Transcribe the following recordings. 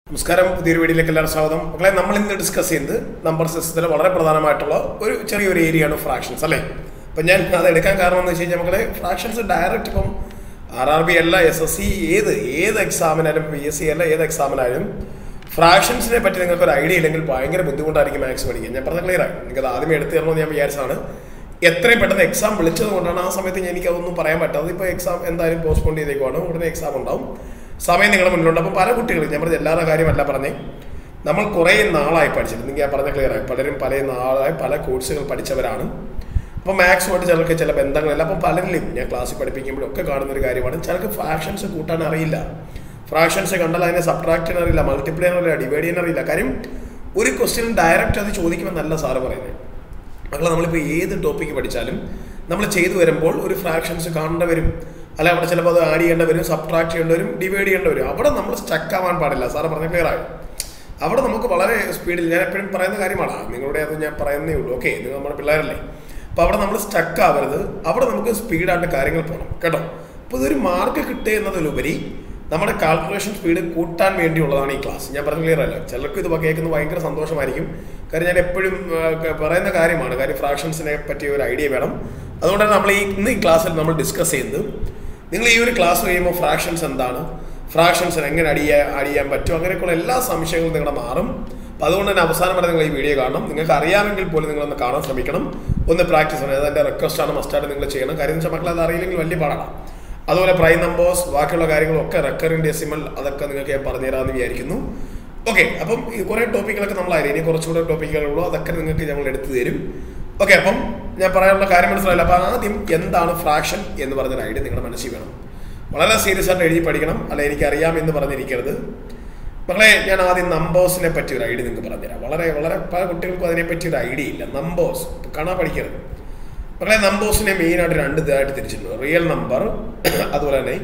നമസ്കാരം പുതിയൊരു വീഡിയോയിലേക്ക് എല്ലാവരും സ്വാഗതം മക്കളെ നമ്മൾ ഇന്ന് ഡിസ്കസ് ചെയ്യുന്നത് നമ്പർ സിസ്റ്റത്തിൽ വളരെ പ്രധാനമായിട്ടുള്ള ഒരു ചെറിയൊരു ഏരിയയാണ് ഫ്രാക്ഷൻസ് അല്ലേ അപ്പം ഞാൻ അത് എടുക്കാൻ കാരണം എന്ന് വെച്ച് കഴിഞ്ഞാൽ മക്കളെ ഫ്രാക്ഷൻസ് ഡയറക്റ്റ് ഇപ്പം ആർ ആർ ബി അല്ല എസ് എസ് സി ഏത് ഏത് എക്സാമിനായാലും പി എസ് സി അല്ല ഏത് എക്സാമിനായാലും ഫ്രാക്ഷൻസിനെ പറ്റി നിങ്ങൾക്ക് ഒരു ഐഡിയ ഇല്ലെങ്കിൽ ഭയങ്കര ബുദ്ധിമുട്ടായിരിക്കും മാത്സ് പഠിക്കാൻ ഞാൻ പറഞ്ഞ ക്ലിയർ ആയി എനിക്കത് ആദ്യമേ എടുത്തു തരണമെന്ന് ഞാൻ വിചാരിച്ചതാണ് എത്രയും പെട്ടെന്ന് എക്സാം വിളിച്ചത് കൊണ്ടാണ് ആ സമയത്ത് ഞാൻ എനിക്കതൊന്നും പറയാൻ പറ്റാതെ ഇപ്പോൾ എക്സാം എന്തായാലും പോസ്റ്റ്പോൺ ചെയ്തേക്കുവാണ് ഉടനെ എക്സാം ഉണ്ടാവും സമയം നിങ്ങളുടെ മുന്നിലുണ്ട് അപ്പോൾ പല കുട്ടികളും ഞാൻ പറഞ്ഞ എല്ലാവരുടെ കാര്യമല്ല പറഞ്ഞേ നമ്മൾ കുറേ നാളായി പഠിച്ചിട്ട് നിങ്ങൾ ഞാൻ പറഞ്ഞ ക്ലിയർ ആയി പലരും പല നാളായി പല കോഴ്സുകൾ പഠിച്ചവരാണ് അപ്പോൾ മാത്സുമായിട്ട് ചിലർക്ക് ചില ബന്ധങ്ങളില്ല അപ്പോൾ പലരിലും ഞാൻ ക്ലാസ്സിൽ പഠിപ്പിക്കുമ്പോഴൊക്കെ കാണുന്ന ഒരു കാര്യമാണ് ചിലർക്ക് ഫ്രാക്ഷൻസ് കൂട്ടാൻ അറിയില്ല ഫ്രാക്ഷൻസ് കണ്ടാൽ അതിനെ സബ്ട്രാക്ട് ചെയ്യാൻ അറിയില്ല മൾട്ടിപ്ലൈ ചെയ്യാൻ അറിയില്ല ഡിവൈഡ് ചെയ്യാൻ അറിയില്ല കാര്യം ഒരു ക്വസ്റ്റ്യൻ ഡയറക്റ്റ് അത് ചോദിക്കുമെന്നല്ല സാറ് പറയുന്നത് മക്കളെ നമ്മളിപ്പോൾ ഏത് ടോപ്പിക്ക് പഠിച്ചാലും നമ്മൾ ചെയ്തു വരുമ്പോൾ ഒരു ഫ്രാക്ഷൻസ് കാണേണ്ട വരും അല്ല അവിടെ ചിലപ്പോൾ അത് ആഡ് ചെയ്യേണ്ട വരും സബ്ട്രാക്ട് ചെയ്യേണ്ട വരും ഡിവൈഡ് ചെയ്യേണ്ട വരും അവിടെ നമ്മൾ സ്റ്റക്ക് ആവാൻ പാടില്ല സാറ് പറഞ്ഞ ക്ലിയർ ആയി അവിടെ നമുക്ക് വളരെ സ്പീഡിൽ ഞാൻ എപ്പോഴും പറയുന്ന കാര്യമാണ് നിങ്ങളുടെ അത് ഞാൻ പറയുന്നേ ഉള്ളൂ ഓക്കെ ഇത് നമ്മുടെ പിള്ളേരല്ലേ അപ്പോൾ അവിടെ നമ്മൾ സ്റ്റക്ക് ആവരുത് അവിടെ നമുക്ക് സ്പീഡായിട്ട് കാര്യങ്ങൾ പോകണം കേട്ടോ അപ്പോൾ ഇതൊരു മാർക്ക് കിട്ടുക എന്നതിലുപരി നമ്മുടെ കാൽക്കുലേഷൻ സ്പീഡ് കൂട്ടാൻ വേണ്ടിയുള്ളതാണ് ഈ ക്ലാസ് ഞാൻ പറഞ്ഞ ക്ലിയർ അല്ല ചിലർക്ക് ഇത് കേൾക്കുന്നത് ഭയങ്കര സന്തോഷമായിരിക്കും കാര്യം ഞാൻ എപ്പോഴും ആ, ക- പറയുന്ന കാര്യമാണ് കാര്യം ഫ്രാക്ഷൻസിനെ പറ്റി ഒരു ഐഡിയ വേണം അതുകൊണ്ടാണ് നമ്മൾ ഈ ഇന്ന് ഈ ക്ലാസ്സിൽ നമ്മൾ ഡിസ്കസ് ചെയ്യുന്നത് നിങ്ങൾ ഈ ഒരു ക്ലാസ് കഴിയുമ്പോൾ ഫ്രാക്ഷൻസ് എന്താണ് ഫ്രാക്ഷൻസിന് എങ്ങനെ അടി ചെയ്യാൻ അടി ചെയ്യാൻ പറ്റും അങ്ങനെയൊക്കെയുള്ള എല്ലാ സംശയങ്ങളും നിങ്ങളുടെ മാറും അപ്പം അതുകൊണ്ട് തന്നെ അവസാനം വരെ നിങ്ങൾ ഈ വീഡിയോ കാണണം നിങ്ങൾക്ക് അറിയാമെങ്കിൽ പോലും നിങ്ങളൊന്ന് കാണാൻ ശ്രമിക്കണം ഒന്ന് പ്രാക്ടീസ് ചെയ്യണം അതെൻ്റെ റിക്വസ്റ്റാണ് മസ്റ്റായിട്ട് നിങ്ങൾ ചെയ്യണം കാര്യം എന്ന് വെച്ചാൽ മക്കളെ അത് അറിയില്ലെങ്കിൽ വലിയ പാടാണ് അതുപോലെ പ്രൈം നമ്പേഴ്സ് ബാക്കിയുള്ള കാര്യങ്ങളൊക്കെ റെക്കറിംഗ് ഡെസിമൽ അതൊക്കെ നിങ്ങൾക്ക് ഞാൻ പറഞ്ഞുതരാമെന്ന് വിചാരിക്കുന്നു ഓക്കെ അപ്പം ഈ കുറേ ടോപ്പിക്കുകളൊക്കെ നമ്മളായിരുന്നു ഇനി കുറച്ചുകൂടെ ടോപ്പിക്കുകളുള്ളൂ അതൊക്കെ നിങ്ങൾക്ക് ഞങ്ങൾ എടുത്തു തരും ഓക്കെ അപ്പം ഞാൻ പറയാനുള്ള കാര്യം മനസ്സിലായില്ല അപ്പം ആദ്യം എന്താണ് ഫ്രാക്ഷൻ എന്ന് പറഞ്ഞൊരു ഐഡിയ നിങ്ങളുടെ മനസ്സിൽ വേണം വളരെ സീരിയസ് ആയിട്ട് എഴുതി പഠിക്കണം അല്ല എനിക്കറിയാം എന്ന് പറഞ്ഞിരിക്കരുത് മക്കളെ ഞാൻ ആദ്യം നമ്പേഴ്സിനെ പറ്റി ഒരു ഐഡിയ നിങ്ങൾക്ക് പറഞ്ഞുതരാം വളരെ വളരെ പല കുട്ടികൾക്കും അതിനെപ്പറ്റി ഒരു ഐഡിയ ഇല്ല നമ്പേഴ്സ് കാണാൻ പഠിക്കരുത് മക്കളെ നമ്പേഴ്സിനെ മെയിനായിട്ട് രണ്ട് ഇതായിട്ട് തിരിച്ചിട്ടുണ്ട് റിയൽ നമ്പർ അതുപോലെ തന്നെ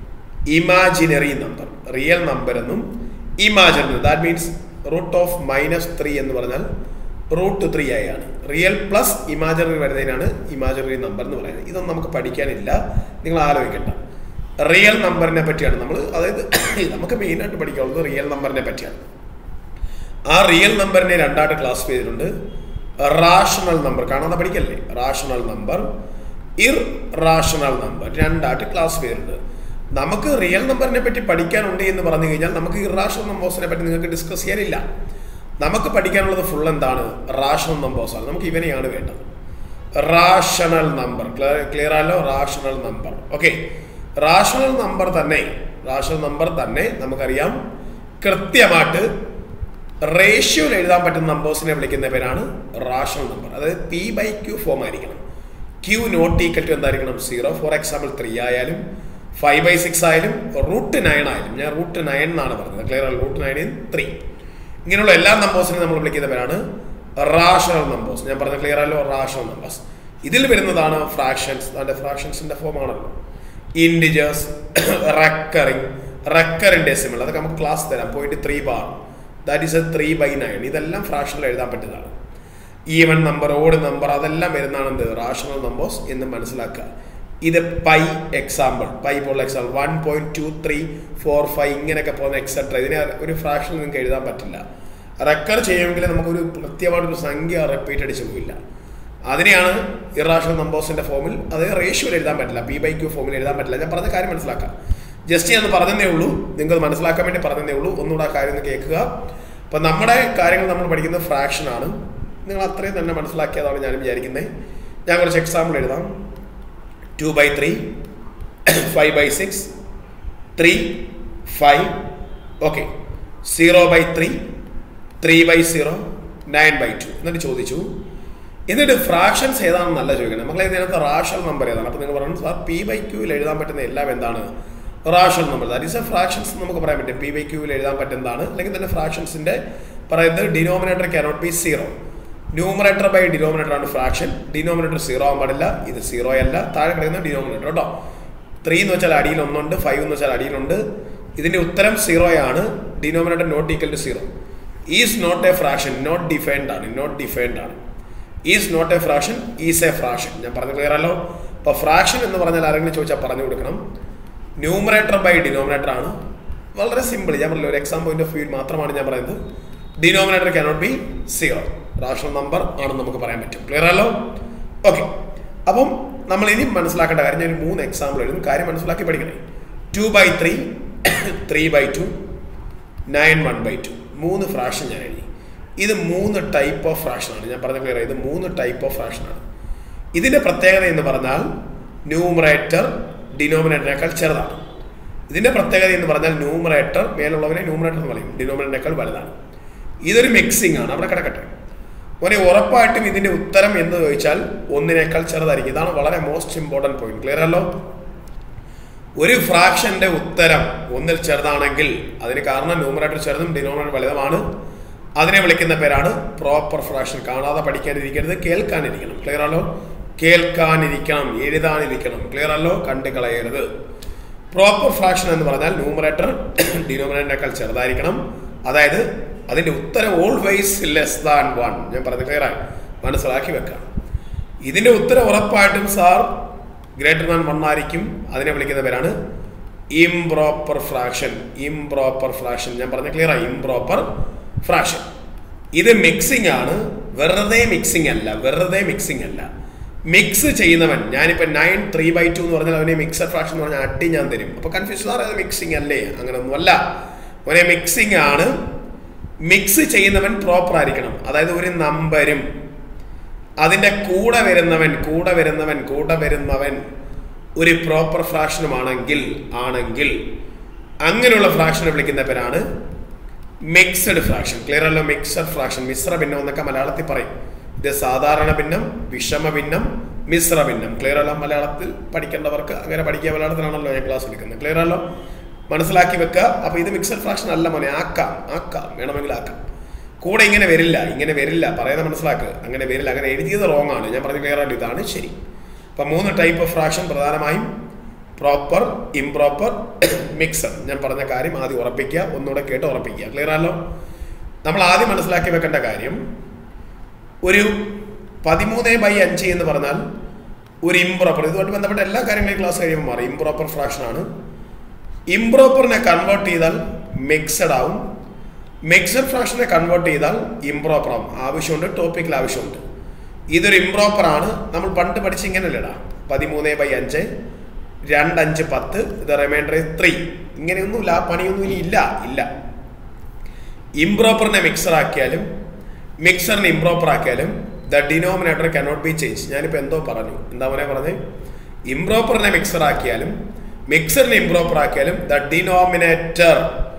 ഇമാജിനറി നമ്പർ റിയൽ നമ്പർ എന്നും imaginary that means root of minus three എന്ന് പറഞ്ഞാൽ റൂട്ട് ത്രീ ആയാണ് റിയൽ പ്ലസ് ഇമാജിനറി വരുന്നതിനാണ് ഇമാജിനറി നമ്പർ എന്ന് പറയുന്നത് ഇതൊന്നും നമുക്ക് പഠിക്കാനില്ല നിങ്ങൾ ആലോചിക്കണ്ട റിയൽ നമ്പറിനെ പറ്റിയാണ് നമ്മൾ അതായത് നമുക്ക് മെയിനായിട്ട് പഠിക്കാനുള്ളത് റിയൽ നമ്പറിനെ പറ്റിയാണ് ആ റിയൽ നമ്പറിനെ രണ്ടായിട്ട് ക്ലാസ് ചെയ്തിട്ടുണ്ട് റാഷണൽ നമ്പർ കാണാതെ പഠിക്കല്ലേ rational number irrational number രണ്ടായിട്ട് ക്ലാസ് ചെയ്തിട്ടുണ്ട് നമുക്ക് റിയൽ നമ്പറിനെ പറ്റി പഠിക്കാനുണ്ട് എന്ന് പറഞ്ഞു കഴിഞ്ഞാൽ നമുക്ക് ഇറാഷണൽ നമ്പേഴ്സിനെ പറ്റി നിങ്ങൾക്ക് ഡിസ്കസ് ചെയ്യാനില്ല നമുക്ക് പഠിക്കാനുള്ളത് ഫുൾ എന്താണ് റാഷണൽ നമ്പേഴ്സ് ആണ് നമുക്ക് ഇവനെയാണ് വേണ്ടത് റാഷണൽ നമ്പർ ക്ലിയർ ആയല്ലോ rational number okay rational number തന്നെ റാഷണൽ നമ്പർ തന്നെ നമുക്കറിയാം കൃത്യമായിട്ട് റേഷ്യോയിൽ എഴുതാൻ പറ്റുന്ന നമ്പേഴ്സിനെ വിളിക്കുന്ന പേരാണ് റാഷണൽ നമ്പർ അതായത് പി ബൈ ക്യൂ ഫോം ആയിരിക്കണം ക്യൂ നോട്ട് ഈക്വൽ ടു എന്തായിരിക്കണം സീറോ ഫോർ എക്സാമ്പിൾ ത്രീ ആയാലും ഫൈവ് ബൈ സിക്സ് ആയാലും റൂട്ട് നയൻ ആയാലും ഞാൻ റൂട്ട് നയൻ എന്നാണ് പറഞ്ഞത് ക്ലിയർ ആണ് റൂട്ട് നയൻ ത്രീ ഇങ്ങനെയുള്ള എല്ലാ നമ്പേഴ്സിനും നമ്മൾ വിളിക്കുന്ന പേരാണ് റാഷണൽ നമ്പേഴ്സ് ഞാൻ പറഞ്ഞ ക്ലിയർ ആയല്ലോ റാഷണൽ നമ്പേഴ്സ് ഇതിൽ വരുന്നതാണ് ഫ്രാക്ഷൻസ് അതിന്റെ ഫ്രാക്ഷൻസിന്റെ ഫോം ആണല്ലോ ഇൻഡിജേഴ്സ് റെക്കറിങ് റെക്കറിങ് ഡെസിമൽ അതൊക്കെ നമുക്ക് ക്ലാസ് തരാം point three bar that is a three by nine ഇതെല്ലാം ഫ്രാക്ഷനിൽ എഴുതാൻ പറ്റുന്നതാണ് ഈവൻ നമ്പർ ഓഡ് നമ്പർ അതെല്ലാം വരുന്നതാണ് എന്ത് റാഷണൽ നമ്പേഴ്സ് എന്ന് മനസ്സിലാക്കുക ഇത് പൈ എക്സാമ്പിൾ പൈ പോലുള്ള example one point two three four five ഇങ്ങനെയൊക്കെ പോകുന്ന എക്സെട്ര ഇതിനെ ഒരു ഫ്രാക്ഷനിൽ നിങ്ങൾക്ക് എഴുതാൻ പറ്റില്ല റെക്കർ ചെയ്യുമെങ്കിൽ നമുക്കൊരു കൃത്യമായിട്ടൊരു സംഖ്യ റിപ്പീറ്റ് അടിച്ചു പോയില്ല അതിനെയാണ് ഇറാഷണൽ നമ്പേഴ്സിന്റെ ഫോമിൽ അത് റേഷ്യോയിൽ എഴുതാൻ പറ്റില്ല പി ബൈ ക്യൂ ഫോമിൽ എഴുതാൻ പറ്റില്ല ഞാൻ പറഞ്ഞ കാര്യം മനസ്സിലാക്കാം ജസ്റ്റ് ഞാൻ പറഞ്ഞതേ ഉള്ളൂ നിങ്ങൾ മനസ്സിലാക്കാൻ വേണ്ടി പറഞ്ഞതേ ഉള്ളൂ ഒന്നുകൂടെ ആ കാര്യം ഒന്ന് കേൾക്കുക അപ്പം നമ്മുടെ കാര്യങ്ങൾ നമ്മൾ പഠിക്കുന്നത് ഫ്രാക്ഷൻ ആണ് നിങ്ങൾ അത്രയും തന്നെ മനസ്സിലാക്കിയതാണ് ഞാൻ വിചാരിക്കുന്നത് ഞാൻ കുറച്ച് എക്സാമ്പിൾ എഴുതാം two by three five by six three five okay zero by three three by zero nine by two എന്നിട്ട് ചോദിച്ചു എന്നിട്ട് ഫ്രാക്ഷൻസ് ഏതാണെന്നല്ല ചോദിക്കണം മക്കളെ ഇതിനകത്ത് റാഷണൽ നമ്പർ ഏതാണ് അപ്പോൾ നിങ്ങൾ പറഞ്ഞു സാർ പി ബൈ ക്യൂവിൽ എഴുതാൻ പറ്റുന്ന എല്ലാം എന്താണ് rational number that is a fractions നമുക്ക് പറയാൻ പറ്റും പി ബൈ ക്യൂവിൽ എഴുതാൻ പറ്റുന്നതാണ് അല്ലെങ്കിൽ തന്നെ ഫ്രാക്ഷൻസിന്റെ പറയുന്നത് denominator cannot be zero numerator by denominator ആണ് ഫ്രാക്ഷൻ ഡിനോമിനേറ്റർ സീറോ ആവാൻ പാടില്ല ഇത് സീറോ അല്ല താഴെ കിടക്കുന്ന ഡിനോമിനേറ്റർ കേട്ടോ ത്രീ എന്ന് വെച്ചാൽ അടിയിൽ ഒന്നുണ്ട് ഫൈവ് എന്ന് വെച്ചാൽ അടിയിലുണ്ട് ഇതിന്റെ ഉത്തരം സീറോ ആണ് denominator not equal to zero is not a fraction not defined ആണ് നോട്ട് ഡിഫൈൻഡ് ആണ് is not a fraction is a fraction ഞാൻ പറഞ്ഞു ക്ലിയർ അല്ലോ അപ്പോൾ ഫ്രാക്ഷൻ എന്ന് പറഞ്ഞാൽ ആരെങ്കിലും ചോദിച്ചാൽ പറഞ്ഞു കൊടുക്കണം ന്യൂമറേറ്റർ ബൈ ഡിനോമിനേറ്റർ ആണ് വളരെ സിമ്പിൾ ഞാൻ പറഞ്ഞില്ല ഒരു എക്സാം പോയിന്റ് ഓഫ് വ്യൂ മാത്രമാണ് ഞാൻ പറയുന്നത് denominator cannot be zero rational number ആണെന്ന് നമുക്ക് പറയാൻ പറ്റും ക്ലിയർ ആണല്ലോ ഓക്കെ അപ്പം നമ്മൾ ഇനി മനസ്സിലാക്കേണ്ട കാര്യം ഞാൻ ഒരു മൂന്ന് എക്സാമ്പിൾ എഴുതും കാര്യം മനസ്സിലാക്കി പഠിക്കണേ two by three three by two nine one by two മൂന്ന് ഫ്രാക്ഷൻ ഞാൻ എഴുതി ഇത് മൂന്ന് ടൈപ്പ് ഓഫ് ഫ്രാക്ഷനാണ് ഞാൻ പറഞ്ഞ ക്ലിയർ ഇത് മൂന്ന് ടൈപ്പ് ഓഫ് ഫ്രാക്ഷനാണ് ഇതിൻ്റെ പ്രത്യേകത എന്ന് പറഞ്ഞാൽ ന്യൂമറേറ്റർ ഡിനോമിനേറ്ററിനേക്കാൾ ചെറുതാണ് ഇതിൻ്റെ പ്രത്യേകത എന്ന് പറഞ്ഞാൽ ന്യൂമറേറ്റർ മേലുള്ളവനെ ന്യൂമറേറ്റർ എന്ന് പറയും ഡിനോമിനേറ്ററിനേക്കാൾ വലുതാണ് ഇതൊരു മിക്സിംഗ് ആണ് അവിടെ കിടക്കട്ടെ മോനെ ഉറപ്പായിട്ടും ഇതിൻ്റെ ഉത്തരം എന്ന് ചോദിച്ചാൽ ഒന്നിനേക്കാൾ ചെറുതായിരിക്കും ഇതാണ് വളരെ മോസ്റ്റ് ഇമ്പോർട്ടൻറ്റ് പോയിന്റ് ക്ലിയർ അല്ലോ ഒരു ഫ്രാക്ഷന്റെ ഉത്തരം ഒന്നിൽ ചെറുതാണെങ്കിൽ അതിന് കാരണം ന്യൂമറേറ്റർ ചെറുതും ഡിനോമിനേറ്റർ വലുതുമാണ് അതിനെ വിളിക്കുന്ന പേരാണ് പ്രോപ്പർ ഫ്രാക്ഷൻ കാണാതെ പഠിക്കാനിരിക്കരുത് കേൾക്കാനിരിക്കണം ക്ലിയർ ആണല്ലോ കേൾക്കാനിരിക്കണം എഴുതാനിരിക്കണം ക്ലിയർ ആണല്ലോ കണ്ടു കളയരുത് പ്രോപ്പർ ഫ്രാക്ഷൻ എന്ന് പറഞ്ഞാൽ ന്യൂമറേറ്റർ ഡിനോമിനേറ്ററിനേക്കാൾ ചെറുതായിരിക്കണം അതായത് അതിന്റെ ഉത്തരം ഓൾവേസ് ലെസ് ദാൻ വൺ ഞാൻ പറഞ്ഞത് ക്ലിയറായി മനസ്സിലാക്കി വെക്കാം ഇതിന്റെ ഉത്തരം ഉറപ്പായിട്ടും സാർ ഗ്രേറ്റർ ദാൻ വൺ ആയിരിക്കും അതിനെ വിളിക്കുന്ന പേരാണ് ഇംപ്രോപ്പർ ഫ്രാക്ഷൻ ഇംപ്രോപ്പർ ഫ്രാക്ഷൻ ഞാൻ പറഞ്ഞ ക്ലിയറായി ഇംപ്രോപ്പർ ഫ്രാക്ഷൻ ഇത് മിക്സിംഗ് ആണ് വെറുതെ മിക്സിംഗ് അല്ല വെറുതെ മിക്സിംഗ് അല്ല മിക്സ് ചെയ്യുന്നവൻ ഞാനിപ്പോൾ നയൻ ത്രീ ബൈ ടു എന്ന് പറഞ്ഞാൽ അവനെ മിക്സഡ് ഫ്രാക്ഷൻ എന്ന് പറഞ്ഞാൽ അടി ഞാൻ തരും അപ്പോൾ കൺഫ്യൂഷൻ സാർ അത് മിക്സിംഗ് അല്ലേ അങ്ങനെയൊന്നും അല്ല അവനെ മിക്സിംഗ് ആണ് മിക്സ് ചെയ്യുന്നവൻ പ്രോപ്പർ ആയിരിക്കണം അതായത് ഒരു നമ്പരും അതിൻ്റെ കൂടെ വരുന്നവൻ കൂടെ വരുന്നവൻ കൂടെ വരുന്നവൻ ഒരു പ്രോപ്പർ ഫ്രാക്ഷനുമാണെങ്കിൽ ആണെങ്കിൽ അങ്ങനെയുള്ള ഫ്രാക്ഷനെ വിളിക്കുന്ന പേരാണ് മിക്സഡ് ഫ്രാക്ഷൻ ക്ലിയർ അല്ലോ മിക്സഡ് ഫ്രാക്ഷൻ മിശ്ര ഭിന്നം എന്നൊക്കെ മലയാളത്തിൽ പറയും ഇത് സാധാരണ ഭിന്നം വിഷമ ഭിന്നം മിശ്ര ഭിന്നം ക്ലിയർ അല്ലോ മലയാളത്തിൽ പഠിക്കേണ്ടവർക്ക് അങ്ങനെ പഠിക്കുക മലയാളത്തിലാണല്ലോ ഞാൻ ക്ലാസ് എടുക്കുന്നത് ക്ലിയർ അല്ലോ മനസ്സിലാക്കി വെക്കുക അപ്പോൾ ഇത് മിക്സഡ് ഫ്രാക്ഷൻ അല്ല മോനെ ആക്കാം ആക്കാം വേണമെങ്കിൽ ആക്കാം കൂടെ ഇങ്ങനെ വരില്ല ഇങ്ങനെ വരില്ല പറയുന്നത് മനസ്സിലാക്കുക അങ്ങനെ വരില്ല അങ്ങനെ എഴുതിയത് റോങ് ആണ് ഞാൻ പറഞ്ഞ ക്ലിയർ ആയിട്ട് ഇതാണ് ശരി അപ്പം മൂന്ന് ടൈപ്പ് ഓഫ് ഫ്രാക്ഷൻ പ്രധാനമായും പ്രോപ്പർ ഇംപ്രോപ്പർ മിക്സർ ഞാൻ പറഞ്ഞ കാര്യം ആദ്യം ഉറപ്പിക്കുക ഒന്നുകൂടെ കേട്ട് ഉറപ്പിക്കുക ക്ലിയർ ആണല്ലോ നമ്മൾ ആദ്യം മനസ്സിലാക്കി വെക്കേണ്ട കാര്യം ഒരു പതിമൂന്ന് ബൈ അഞ്ച് എന്ന് പറഞ്ഞാൽ ഒരു ഇംപ്രോപ്പർ ഇതുമായിട്ട് ബന്ധപ്പെട്ട എല്ലാ കാര്യങ്ങളും ക്ലാസ് കഴിയുമ്പോൾ മാറി ഇംപ്രോപ്പർ ഫ്രാക്ഷൻ ആണ് ഇംപ്രോപ്പറിനെ കൺവേർട്ട് ചെയ്താൽ മിക്സഡ് ആവും മിക്സഡ് ഫ്രാക്ഷനെ കൺവേർട്ട് ചെയ്താൽ ഇംപ്രോപ്പർ ആവും ആവശ്യമുണ്ട് ടോപ്പിക്കിൽ ആവശ്യമുണ്ട് ഇതൊരു ഇംപ്രോപ്പർ ആണ് നമ്മൾ പണ്ട് പഠിച്ച ഇങ്ങനെയല്ലടാ പതിമൂന്ന് ബൈ അഞ്ച് രണ്ടഞ്ച് പത്ത് ഇത് റിമൈൻഡർ ത്രീ ഇങ്ങനെയൊന്നുമില്ല ആ പണിയൊന്നും ഇനി ഇല്ല ഇല്ല ഇംപ്രോപ്പറിനെ മിക്സർ ആക്കിയാലും മിക്സറിനെ ഇംപ്രോപ്പർ ആക്കിയാലും the denominator cannot be change ഞാനിപ്പോൾ എന്തോ പറഞ്ഞു എന്താ പറയാ പറഞ്ഞേ ഇംപ്രോപ്പറിനെ മിക്സർ ആക്കിയാലും മിക്സറിനെ ഇംപ്രോപ്പർ ആക്കിയാലും ദ ഡിനോമിനേറ്റർ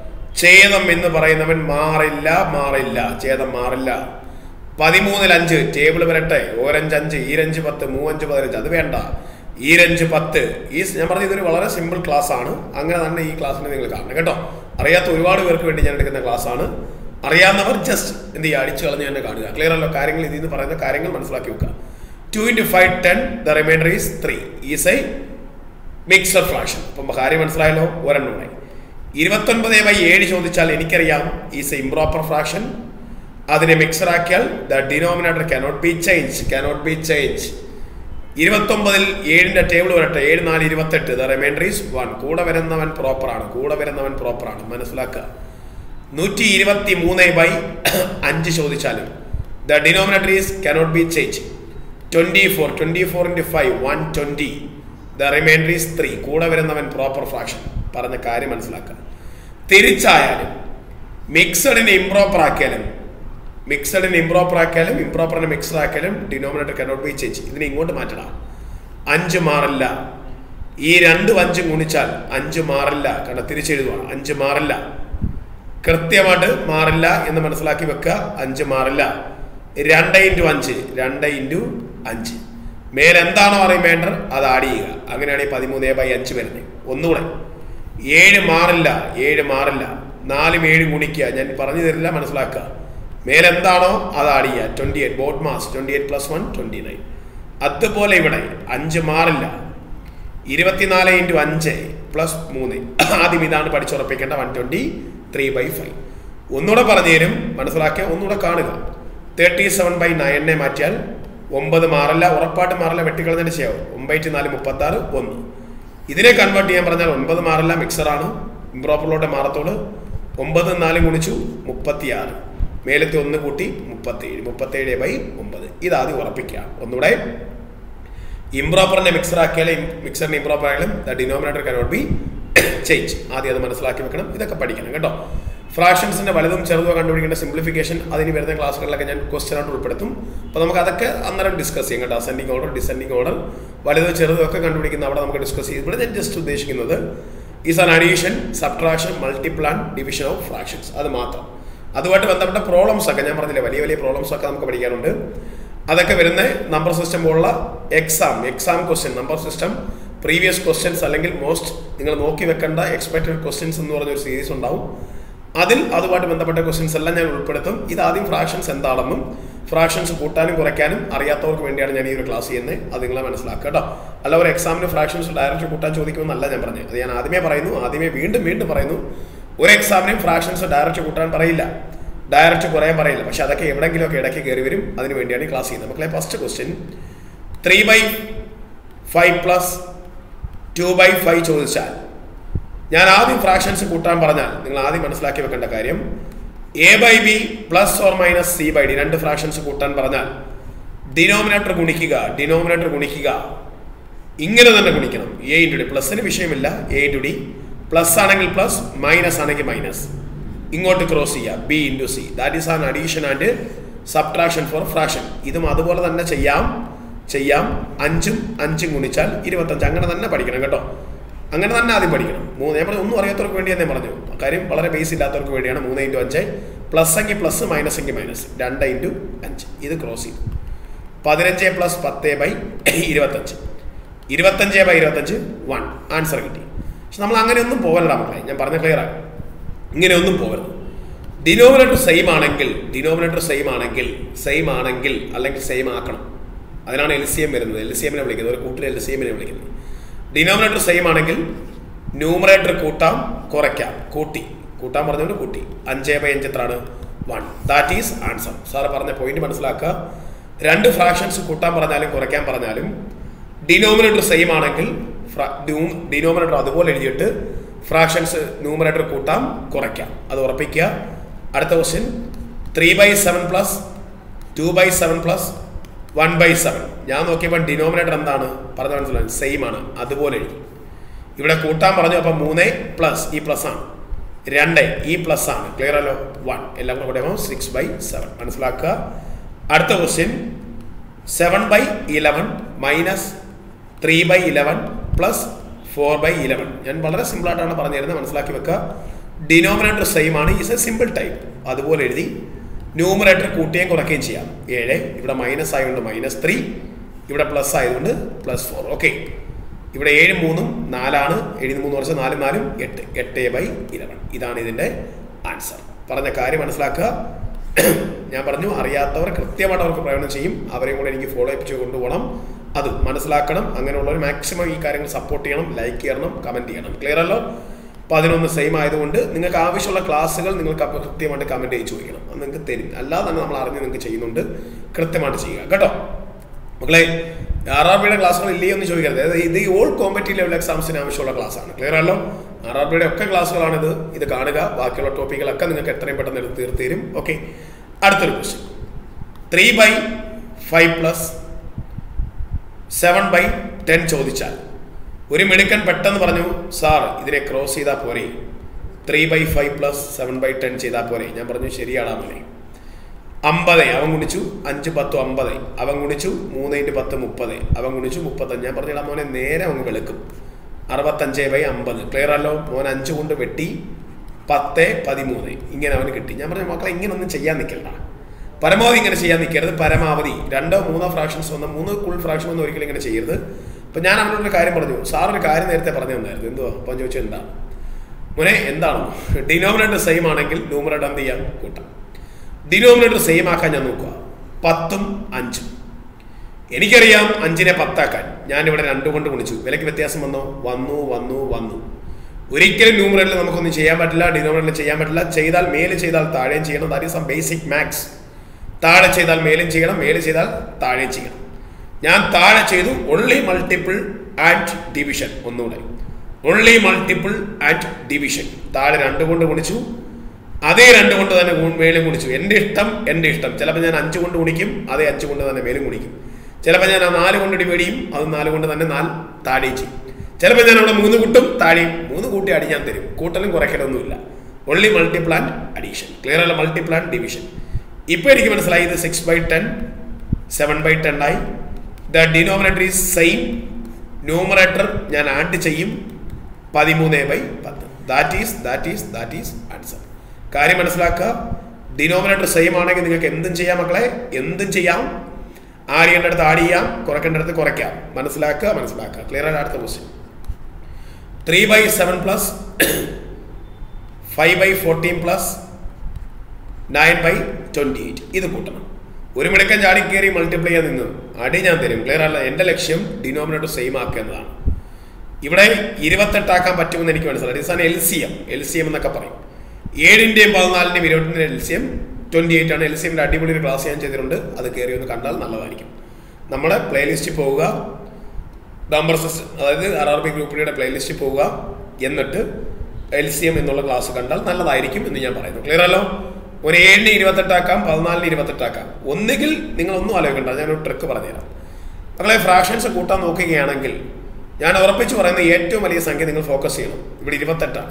ഛേദം എന്ന് പറയുന്നവൻ മാറില്ല മാറില്ല ഛേദം മാറില്ല പതിമൂന്നിൽ അഞ്ച് ടേബിൾ വരട്ടെ ഓരഞ്ച് അഞ്ച് ഈരഞ്ച് പത്ത് മൂവഞ്ച് പതിനഞ്ച് അത് വേണ്ട ഈരഞ്ച് പത്ത് ഈ ഞാൻ പറഞ്ഞ ഇതൊരു വളരെ സിമ്പിൾ ക്ലാസ് ആണ് അങ്ങനെ തന്നെ ഈ ക്ലാസ്സിനെ നിങ്ങൾ കാണണം കേട്ടോ അറിയാത്ത ഒരുപാട് പേർക്ക് വേണ്ടി ഞാൻ എടുക്കുന്ന ക്ലാസ് ആണ് അറിയാവുന്നവർ ജസ്റ്റ് എന്ത് ചെയ്യുക അടിച്ചു കളഞ്ഞ് തന്നെ കാണുക ക്ലിയർ അല്ലോ കാര്യങ്ങൾ ഇതിൽ നിന്ന് പറയുന്ന കാര്യങ്ങൾ മനസ്സിലാക്കി വെക്കുക two into five ten the remainder is three is a mixer fraction അപ്പം കാര്യം മനസ്സിലായല്ലോ ഒരെണ്ണൂടെ ഇരുപത്തൊൻപത് ബൈ ഏഴ് ചോദിച്ചാൽ എനിക്കറിയാം ഈസ് എ ഇംപ്രോപ്പർ ഫ്രാക്ഷൻ അതിനെ മിക്സർ ആക്കിയാൽ the denominator cannot be change cannot be change ഇരുപത്തൊമ്പതിൽ ഏഴിന്റെ ടേബിൾ വരട്ടെ ഏഴ് നാല് ഇരുപത്തെട്ട് ദ റിമൈൻഡർ ഈസ് വൺ കൂടെ വരുന്നവൻ പ്രോപ്പറാണ് കൂടെ വരുന്നവൻ പ്രോപ്പറാണ് മനസ്സിലാക്കുക നൂറ്റി ഇരുപത്തി മൂന്ന് ബൈ അഞ്ച് ചോദിച്ചാലും the denominator is cannot be change twenty four twenty four into five one twenty the remainder is three കൂടെ വരുന്നവൻ പ്രോപ്പർ ഫ്രാക്ഷൻ പറഞ്ഞ കാര്യം മനസ്സിലാക്കുക തിരിച്ചായാലും മിക്സഡിനെ ഇംപ്രോപ്പർ ആക്കിയാലും മിക്സഡിനെ ഇംപ്രോപ്പർ ആക്കിയാലും ഇംപ്രോപ്പറിനെ മിക്സഡ് ആക്കിയാലും ഡിനോമിനേറ്റർ കനോട്ട് ബി ചേഞ്ച് ഇതിനെ ഇങ്ങോട്ട് മാറ്റണം അഞ്ച് മാറില്ല ഈ രണ്ടും അഞ്ചും ഗുണിച്ചാൽ അഞ്ച് മാറില്ല കാരണം തിരിച്ചെഴുതുവാണ് അഞ്ച് മാറില്ല കൃത്യമായിട്ട് മാറില്ല എന്ന് മനസ്സിലാക്കി വെക്കുക അഞ്ച് മാറില്ല രണ്ട് ഇൻറ്റു അഞ്ച് രണ്ട് ഇൻറ്റു അഞ്ച് മേലെന്താണോ റിമൈൻഡർ അത് ആഡ് ചെയ്യുക അങ്ങനെയാണ് ഈ പതിമൂന്ന് ബൈ അഞ്ച് വരുന്നത് ഒന്നുകൂടെ ഏഴ് മാറില്ല ഏഴ് മാറില്ല നാലും ഏഴും ഗുണിക്കുക ഞാൻ പറഞ്ഞു തരില്ല മനസ്സിലാക്കുക മേലെന്താണോ അത് ആഡ് ചെയ്യുക ട്വൻറ്റി എയ്റ്റ് ബോട്ട് മാസ് twenty eight plus one twenty nine അതുപോലെ ഇവിടെ അഞ്ച് മാറില്ല ഇരുപത്തിനാല് ഇൻറ്റു അഞ്ച് പ്ലസ് മൂന്ന് ആദ്യം ഇതാണ് പഠിച്ചുറപ്പിക്കേണ്ട one twenty three by five ഒന്നുകൂടെ പറഞ്ഞു തരും മനസ്സിലാക്കിയ ഒന്നുകൂടെ കാണുക തേർട്ടി സെവൻ ബൈ നയനെ മാറ്റിയാൽ ഒമ്പത് മാറില്ല ഉറപ്പായിട്ട് മാറില്ല വെട്ടിക്കളഞ്ഞിട്ട് ചെയ്യാവും ഒമ്പത് നാല് മുപ്പത്തി ആറ് ഒന്ന് ഇതിനെ കൺവേർട്ട് ചെയ്യാൻ പറഞ്ഞാൽ ഒൻപത് മാറില്ല മിക്സറാണ് ഇംപ്രോപ്പറിലോട്ട് മാറത്തോള് ഒമ്പത് നാലും ഗുണിച്ചു മുപ്പത്തിയാറ് മേലത്തെ ഒന്ന് കൂട്ടി മുപ്പത്തേഴ് മുപ്പത്തേഴ് ബൈ ഒമ്പത് ഇതാദ്യം ഉറപ്പിക്കുക ഒന്നുകൂടെ ഇംപ്രോപ്പറിനെ മിക്സർ ആക്കിയാലും മിക്സറിനെ ഇംപ്രോപ്പർ ആയാലും the denominator cannot be change ആദ്യം അത് മനസ്സിലാക്കി വെക്കണം ഇതൊക്കെ പഠിക്കണം കേട്ടോ ഫ്രാക്ഷൻസിന്റെ വലുതും ചെറുതും കണ്ടുപിടിക്കേണ്ട സിംപ്ലിഫിക്കേഷൻ അതിന് വരുന്ന ക്ലാസ്സുകളിലൊക്കെ ഞാൻ ക്വസ്റ്റ്യൻ ആയിട്ട് ഉൾപ്പെടുത്തും അപ്പോൾ നമുക്ക് അതൊക്കെ അന്നേരം ഡിസ്കസ് ചെയ്യാം കേട്ടോ അസെൻഡിങ് ഓർഡർ ഡിസെൻഡിങ് ഓർഡർ വലുത് ചെറുതും ഒക്കെ കണ്ടുപിടിക്കുന്ന അവിടെ നമുക്ക് ഡിസ്കസ് ചെയ്യും ഇവിടെ ഞാൻ ജസ്റ്റ് ഉദ്ദേശിക്കുന്നത് is an addition subtraction multiplication division of fractions അത് മാത്രം അതുമായിട്ട് ബന്ധപ്പെട്ട പ്രോബ്ലംസ് ഒക്കെ ഞാൻ പറഞ്ഞില്ലേ വലിയ വലിയ പ്രോബ്ലംസ് ഒക്കെ നമുക്ക് പഠിക്കാനുണ്ട് അതൊക്കെ വരുന്ന നമ്പർ സിസ്റ്റം പോലുള്ള exam exam question number system previous questions അല്ലെങ്കിൽ മോസ്റ്റ് നിങ്ങൾ നോക്കി വെക്കേണ്ട എക്സ്പെക്റ്റഡ് ക്വസ്റ്റ്യൻസ് എന്ന് പറഞ്ഞ ഒരു സീരീസ് ഉണ്ടാവും അതിൽ അതുമായിട്ട് ബന്ധപ്പെട്ട ക്വസ്റ്റ്യൻസ് എല്ലാം ഞാൻ ഉൾപ്പെടുത്തും ഇത് ആദ്യം ഫ്രാക്ഷൻസ് എന്താണെന്നും ഫ്രാക്ഷൻസ് കൂട്ടാനും കുറയ്ക്കാനും അറിയാത്തവർക്ക് വേണ്ടിയാണ് ഞാൻ ഈ ഒരു ക്ലാസ് ചെയ്യുന്നത് അത് നിങ്ങളെ മനസ്സിലാക്കുക കേട്ടോ അല്ല ഒരു എക്സാമിന് ഫ്രാക്ഷൻസ് ഡയറക്റ്റ് കൂട്ടാൻ ചോദിക്കുമെന്നല്ല ഞാൻ പറഞ്ഞത് അത് ഞാൻ ആദ്യമേ പറയുന്നു ആദ്യമേ വീണ്ടും വീണ്ടും പറയുന്നു ഒരു എക്സാമിനും ഫ്രാക്ഷൻസ് ഡയറക്റ്റ് കൂട്ടാൻ പറയില്ല ഡയറക്റ്റ് കുറയാൻ പറയില്ല പക്ഷെ അതൊക്കെ എവിടെയെങ്കിലുമൊക്കെ ഇടയ്ക്ക് കയറി വരും അതിന് വേണ്ടിയാണ് ഈ ക്ലാസ് ചെയ്യുന്നത് മക്കളെ first question three by five plus two by five ചോദിച്ചാൽ ഞാൻ ആദ്യം ഫ്രാക്ഷൻസ് കൂട്ടാൻ പറഞ്ഞാൽ നിങ്ങൾ ആദ്യം മനസ്സിലാക്കി വെക്കേണ്ട കാര്യം A by B plus or minus C by D രണ്ട് ഫ്രാക്ഷൻസ് കൂട്ടാൻ പറഞ്ഞാൽ ഡിനോമിനേറ്റർ ഗുണിക്കുക ഡിനോമിനേറ്റർ ഗുണിക്കുക ഇങ്ങനെ തന്നെ ഗുണിക്കണം എ ഇൻറ്റു ഡി പ്ലസിന് വിഷയമില്ല എ ഇൻറ്റു ഡി പ്ലസ് ആണെങ്കിൽ പ്ലസ് മൈനസ് ആണെങ്കിൽ മൈനസ് ഇങ്ങോട്ട് ക്രോസ് ചെയ്യുക B into C that is an addition and subtraction for fraction ഇതും അതുപോലെ തന്നെ ചെയ്യാം ചെയ്യാം അഞ്ചും അഞ്ചും ഗുണിച്ചാൽ ഇരുപത്തഞ്ച് അങ്ങനെ തന്നെ പഠിക്കണം കേട്ടോ അങ്ങനെ തന്നെ ആദ്യം പഠിക്കണം മൂന്ന് ഞാൻ പറഞ്ഞു ഒന്നും അറിയാത്തവർക്ക് വേണ്ടി തന്നെ പറഞ്ഞു കാര്യം വളരെ ബേസ് ഇല്ലാത്തവർക്ക് വേണ്ടിയാണ് മൂന്ന് ഇൻറ്റു അഞ്ച് പ്ലസ് എങ്കിൽ പ്ലസ് മൈനസ് എങ്കിൽ മൈനസ് രണ്ട് ഇൻറ്റു അഞ്ച് ഇത് ക്രോസ് ചെയ്തു പതിനഞ്ച് പ്ലസ് പത്ത് ബൈ ഇരുപത്തഞ്ച് ഇരുപത്തഞ്ച് ബൈ ഇരുപത്തഞ്ച് വൺ ആൻസർ കിട്ടി പക്ഷെ നമ്മൾ അങ്ങനെയൊന്നും പോകലടാ മക്കളെ ഞാൻ പറഞ്ഞ ക്ലിയർ ആണ് ഇങ്ങനെയൊന്നും പോകരുത് ഡിനോമിനേറ്റർ സെയിം ആണെങ്കിൽ ഡിനോമിനേറ്റർ സെയിം ആണെങ്കിൽ സെയിം ആണെങ്കിൽ അല്ലെങ്കിൽ സെയിം ആക്കണം അതിനാണ് എൽ സി എം വരുന്നത് എൽ സി എമ്മിനെ വിളിക്കുന്നത് ഒരു കൂട്ടിൽ എൽ സി എമ്മിനെ വിളിക്കുന്നത് ഡിനോമിനേറ്റർ സെയിം ആണെങ്കിൽ ന്യൂമറേറ്റർ കൂട്ടാം കുറയ്ക്കാം കൂട്ടി കൂട്ടാൻ പറഞ്ഞുകൊണ്ട് കൂട്ടി അഞ്ച് ബൈ അഞ്ച് എത്രയാണ് one that is answer sir പറഞ്ഞ പോയിന്റ് മനസ്സിലാക്കുക രണ്ട് ഫ്രാക്ഷൻസ് കൂട്ടാൻ പറഞ്ഞാലും കുറയ്ക്കാൻ പറഞ്ഞാലും ഡിനോമിനേറ്റർ സെയിം ആണെങ്കിൽ ഡിനോമിനേറ്റർ അതുപോലെ എഴുതിയിട്ട് ഫ്രാക്ഷൻസ് ന്യൂമറേറ്റർ കൂട്ടാം കുറയ്ക്കാം അത് ഉറപ്പിക്കുക അടുത്ത question three by seven plus two by seven plus one by seven ഞാൻ നോക്കിയപ്പോൾ ഡിനോമിനേറ്റർ എന്താണ് പറഞ്ഞ മനസ്സിലായി സെയിം ആണ് അതുപോലെ എഴുതി ഇവിടെ കൂട്ടാൻ പറഞ്ഞു അപ്പം മൂന്ന് പ്ലസ് ഈ പ്ലസ് ആണ് രണ്ട് ഈ പ്ലസ് ആണ് ക്ലിയർ അല്ലോ വൺ എല്ലാം കൂടെ കൂടെ സിക്സ് ബൈ സെവൻ മനസ്സിലാക്കുക അടുത്ത question seven by eleven minus three by eleven plus four by eleven ഞാൻ വളരെ സിമ്പിളായിട്ടാണ് പറഞ്ഞു തരുന്നത് മനസ്സിലാക്കി വെക്കുക ഡിനോമിനേറ്റർ സെയിം ആണ് ഈസ് എ സിമ്പിൾ ടൈപ്പ് അതുപോലെ എഴുതി ന്യൂമറേറ്റർ കൂട്ടുകയും കുറയ്ക്കുകയും ചെയ്യാം ഏഴ് ഇവിടെ മൈനസ് ആയതുകൊണ്ട് മൈനസ് ത്രീ ഇവിടെ പ്ലസ് ആയതുകൊണ്ട് പ്ലസ് ഫോർ ഓക്കെ ഇവിടെ ഏഴും മൂന്നും നാലാണ് ഏഴിന് മൂന്ന് വർഷം നാലും നാലും എട്ട് എട്ട് ബൈ ഇലവൻ ഇതാണ് ഇതിൻ്റെ ആൻസർ പറഞ്ഞ കാര്യം മനസ്സിലാക്കുക ഞാൻ പറഞ്ഞു അറിയാത്തവർ കൃത്യമായിട്ട് അവർക്ക് പ്രയോജനം ചെയ്യും അവരെയും കൂടെ എനിക്ക് ഫോളോ അപ്പ് ചെയ്ത് കൊണ്ടുപോകണം അത് മനസ്സിലാക്കണം അങ്ങനെയുള്ളവർ മാക്സിമം ഈ കാര്യങ്ങൾ സപ്പോർട്ട് ചെയ്യണം ലൈക്ക് ചെയ്യണം കമൻറ്റ് ചെയ്യണം ക്ലിയർ അല്ലോ അപ്പോൾ അതിനൊന്ന് സെയിം ആയതുകൊണ്ട് നിങ്ങൾക്ക് ആവശ്യമുള്ള ക്ലാസ്സുകൾ നിങ്ങൾക്ക് അപ്പോൾ കൃത്യമായിട്ട് കമൻറ്റ് ചെയ്ത് ചോദിക്കണം അത് നിങ്ങൾക്ക് തരും അല്ലാതെ തന്നെ നമ്മൾ അറിഞ്ഞ് നിങ്ങൾക്ക് ചെയ്യുന്നുണ്ട് കൃത്യമായിട്ട് ചെയ്യുക കേട്ടോ മക്കളെ ആർ ആർ ബിയുടെ ക്ലാസ്സുകൾ ഇല്ലേ എന്ന് ചോദിക്കരുത് അതായത് ഇത് ഈ ഓൾ കോമ്പറ്റീവ് ലെവൽ എക്സാംസിന് ആവശ്യമുള്ള ക്ലാസ്സാണ് ക്ലിയർ ആണല്ലോ ആർ ആർ ബിയുടെ ഒക്കെ ക്ലാസ്സുകളാണിത് ഇത് കാണുക ബാക്കിയുള്ള ടോപ്പിക്കുകളൊക്കെ നിങ്ങൾക്ക് എത്രയും പെട്ടെന്ന് എടുത്ത് തീർത്തരും ഓക്കെ അടുത്തൊരു question three by five plus seven by ten ചോദിച്ചാൽ ഒരു മിടുക്കൻ പെട്ടെന്ന് പറഞ്ഞു സാർ ഇതിനെ ക്രോസ് ചെയ്താൽ പോരെ three by five plus seven by ten ചെയ്താൽ പോരെ ഞാൻ പറഞ്ഞു ശരിയാടാ മോനെ അമ്പത് അവൻ ഗുണിച്ചു അഞ്ച് പത്തും അമ്പത് അവൻ ഗുണിച്ചു മൂന്ന് ഇൻറ്റ് പത്ത് മുപ്പത് അവൻ ഗുണിച്ചു മുപ്പത്തഞ്ച് ഞാൻ പറഞ്ഞിടാ മോനെ നേരെ അവൻ വെളുക്കും അറുപത്തഞ്ച് ബൈ അമ്പത് ക്ലിയർ അല്ലോ മോൻ അഞ്ച് കൊണ്ട് വെട്ടി പത്ത് പതിമൂന്ന് ഇങ്ങനെ അവന് കിട്ടി ഞാൻ പറഞ്ഞു മക്കളെ ഇങ്ങനെ ഒന്നും ചെയ്യാൻ നിൽക്കണ്ട പരമാവധി ഇങ്ങനെ ചെയ്യാൻ നിൽക്കരുത് പരമാവധി രണ്ടോ മൂന്നോ ഫ്രാക്ഷൻസ് വന്ന മൂന്ന് ഫുൾ ഫ്രാക്ഷൻ ഒന്നും ഒരിക്കലും ഇങ്ങനെ ചെയ്യരുത് അപ്പം ഞാൻ അവനോട് ഒരു കാര്യം പറഞ്ഞു സാർ ഒരു കാര്യം നേരത്തെ പറഞ്ഞു തന്നായിരുന്നു എന്തുവാ അപ്പം ചോദിച്ചു എന്താ മോനെ എന്താണ് ഡിനോമിനേറ്റർ സെയിം ആണെങ്കിൽ ന്യൂമറേറ്റർ എന്ത് ചെയ്യാം കൂട്ടാം ഡിനോമിനേറ്റർ സെയിം ആക്കാൻ ഞാൻ നോക്കുക പത്തും അഞ്ചും എനിക്കറിയാം അഞ്ചിനെ പത്താക്കാൻ ഞാനിവിടെ രണ്ടു കൊണ്ട് ഗുണിച്ചു വിലയ്ക്ക് വ്യത്യാസം വന്നോ വന്നു വന്നു വന്നു ഒരിക്കലും ന്യൂമറേറ്ററിൽ നമുക്കൊന്നും ചെയ്യാൻ പറ്റില്ല ഡിനോമിനേറ്ററിൽ ചെയ്യാൻ പറ്റില്ല ചെയ്താൽ മേല് ചെയ്താൽ താഴെയും ചെയ്യണം that is some basic maths താഴെ ചെയ്താൽ മേലും ചെയ്യണം മേല് ചെയ്താൽ താഴെയും ചെയ്യണം ഞാൻ താഴെ ചെയ്തു ഒൺലി മൾട്ടിപ്പിൾ ആൻഡ് ഡിവിഷൻ ഒന്നുകൂടെ ഓൺലി മൾട്ടിപ്പിൾ ആറ്റ് ഡിവിഷൻ താഴെ രണ്ട് കൊണ്ട് ഗുണിച്ചു അതേ രണ്ട് കൊണ്ട് തന്നെ ഗു- മേലും ഗുണിച്ചു എൻ്റെ ഇഷ്ടം എൻ്റെ ഇഷ്ടം ചിലപ്പോൾ ഞാൻ അഞ്ച് കൊണ്ട് ഗുണിക്കും അതേ അഞ്ച് കൊണ്ട് തന്നെ മേലും ഗുണിക്കും ചിലപ്പോൾ ഞാൻ ആ നാല് കൊണ്ട് ഡിവൈഡ് ചെയ്യും അത് നാല് കൊണ്ട് തന്നെ നാല് താഴെയും ചെയ്യും ചിലപ്പോൾ ഞാൻ അവിടെ മൂന്ന് കൂട്ടും താഴെയും മൂന്ന് കൂട്ടി അടി ഞാൻ തരും കൂട്ടലും കുറയ്ക്കലൊന്നുമില്ല only multiple and addition clear അല്ല മൾട്ടിപ്പിൾ ആൻഡ് ഡിവിഷൻ ഇപ്പോൾ എനിക്ക് മനസ്സിലായി ഇത് six by ten seven by ten ആയി the denominator is same numerator ഞാൻ ആഡ് ചെയ്യും പതിമൂന്ന് ബൈ പത്ത് that is that is that is answer കാര്യം മനസ്സിലാക്കുക ഡിനോമിനേറ്റർ സെയിം ആണെങ്കിൽ നിങ്ങൾക്ക് എന്തും ചെയ്യാം മക്കളെ എന്തും ചെയ്യാം ആഡ് ചെയ്യേണ്ടടുത്ത് ആഡ് ചെയ്യാം കുറയ്ക്കേണ്ടടുത്ത് കുറയ്ക്കാം മനസ്സിലാക്കുക മനസ്സിലാക്കുക ക്ലിയർ ആയിട്ട് അടുത്ത question three by seven plus five by fourteen plus nine by twenty eight ഇത് കൂട്ടണം ഒരു മിടുക്കൻ ചാടി കയറി മൾട്ടിപ്ലൈ ചെയ്യാൻ നിന്ന് അടി ഞാൻ തരും ക്ലിയർ അല്ല എൻ്റെ ലക്ഷ്യം ഡിനോമിനേറ്റർ സെയിം ആക്കുക എന്നതാണ് ഇവിടെ ഇരുപത്തെട്ടാക്കാൻ പറ്റുമെന്ന് എനിക്ക് മനസ്സിലായി ഇതാണ് L C M L C M എന്നൊക്കെ പറയും ഏഴിൻ്റെയും പതിനാലിൻ്റെയും ഇരുപത്തിൻ്റെ L C M twenty eight ആണ് എൽ സി എമ്മിൻ്റെ അടിപൊളി ഒരു ക്ലാസ് ഞാൻ ചെയ്തിട്ടുണ്ട് അത് കയറി ഒന്ന് കണ്ടാൽ നല്ലതായിരിക്കും നമ്മുടെ പ്ലേലിസ്റ്റിൽ പോവുക നമ്പർ സിസ്റ്റം അതായത് ആർ ആർ ബി ഗ്രൂപ്പിയുടെ പ്ലേലിസ്റ്റിൽ പോവുക എന്നിട്ട് എൽ സി എം എന്നുള്ള ക്ലാസ് കണ്ടാൽ നല്ലതായിരിക്കും എന്ന് ഞാൻ പറയുന്നു ക്ലിയർ അല്ലോ ഒരു ഏഴിന് ഇരുപത്തെട്ടാക്കാം പതിനാലിന് ഇരുപത്തെട്ടാക്കാം ഒന്നുകിൽ നിങ്ങളൊന്നും ആലോചിക്കണ്ട ഞാനൊരു ട്രിക്ക് പറഞ്ഞുതരാം മക്കളെ ഫ്രാക്ഷൻസ് കൂട്ടാൻ നോക്കുകയാണെങ്കിൽ ഞാൻ ഉറപ്പിച്ച് പറയുന്ന ഏറ്റവും വലിയ സംഖ്യ നിങ്ങൾ ഫോക്കസ് ചെയ്യണം ഇവിടെ ഇരുപത്തെട്ടാണ്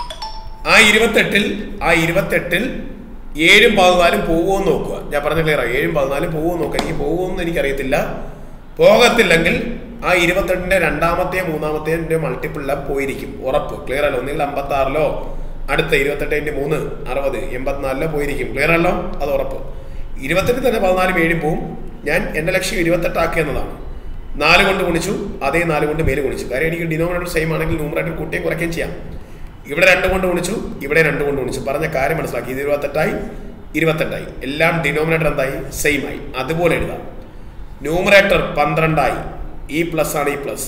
ആ ഇരുപത്തെട്ടിൽ ആ ഇരുപത്തെട്ടിൽ ഏഴും പതിനാലും പോവുമോ എന്ന് നോക്കുക ഞാൻ പറഞ്ഞ ക്ലിയർ ഏഴും പതിനാലും പോവുമോ നോക്കുക എനിക്ക് പോവുമോ എന്ന് എനിക്കറിയത്തില്ല പോകത്തില്ലെങ്കിൽ ആ ഇരുപത്തെട്ടിന്റെ രണ്ടാമത്തെ മൂന്നാമത്തെ മൾട്ടിപ്പിളിലും പോയിരിക്കും ഉറപ്പ് ക്ലിയർ അല്ലോ ഒന്നുകിൽ അമ്പത്തി ആറിലോ അടുത്ത ഇരുപത്തെട്ടിന്റെ മൂന്ന് അറുപത് എൺപത്തിനാലിലോ പോയിരിക്കും ക്ലിയർ അല്ലോ അത് ഉറപ്പ് ഇരുപത്തെട്ട് തന്നെ പതിനാലും ഏഴും പോവും ഞാൻ എൻ്റെ ലക്ഷ്യം ഇരുപത്തെട്ടാക്കി എന്നതാണ് നാല് കൊണ്ട് ഗുണിച്ചു അതേ നാല് കൊണ്ട് മേല് ഗുണിച്ചു കാര്യം എനിക്ക് ഡിനോമിനേറ്റർ സെയിം ആണെങ്കിൽ ന്യൂമറേറ്റർ കൂട്ടുകയും കുറയ്ക്കുകയും ചെയ്യാം ഇവിടെ രണ്ട് കൊണ്ട് ഗുണിച്ചു ഇവിടെ രണ്ട് കൊണ്ട് ഗുണിച്ചു പറഞ്ഞ കാര്യം മനസ്സിലാക്കി ഇത് ഇരുപത്തെട്ടായി ഇരുപത്തെട്ടായി എല്ലാം ഡിനോമിനേറ്റർ എന്തായി സെയിം ആയി അതുപോലെ എഴുതാം ന്യൂമറേറ്റർ പന്ത്രണ്ടായി ഈ പ്ലസ് ആണ് ഈ പ്ലസ്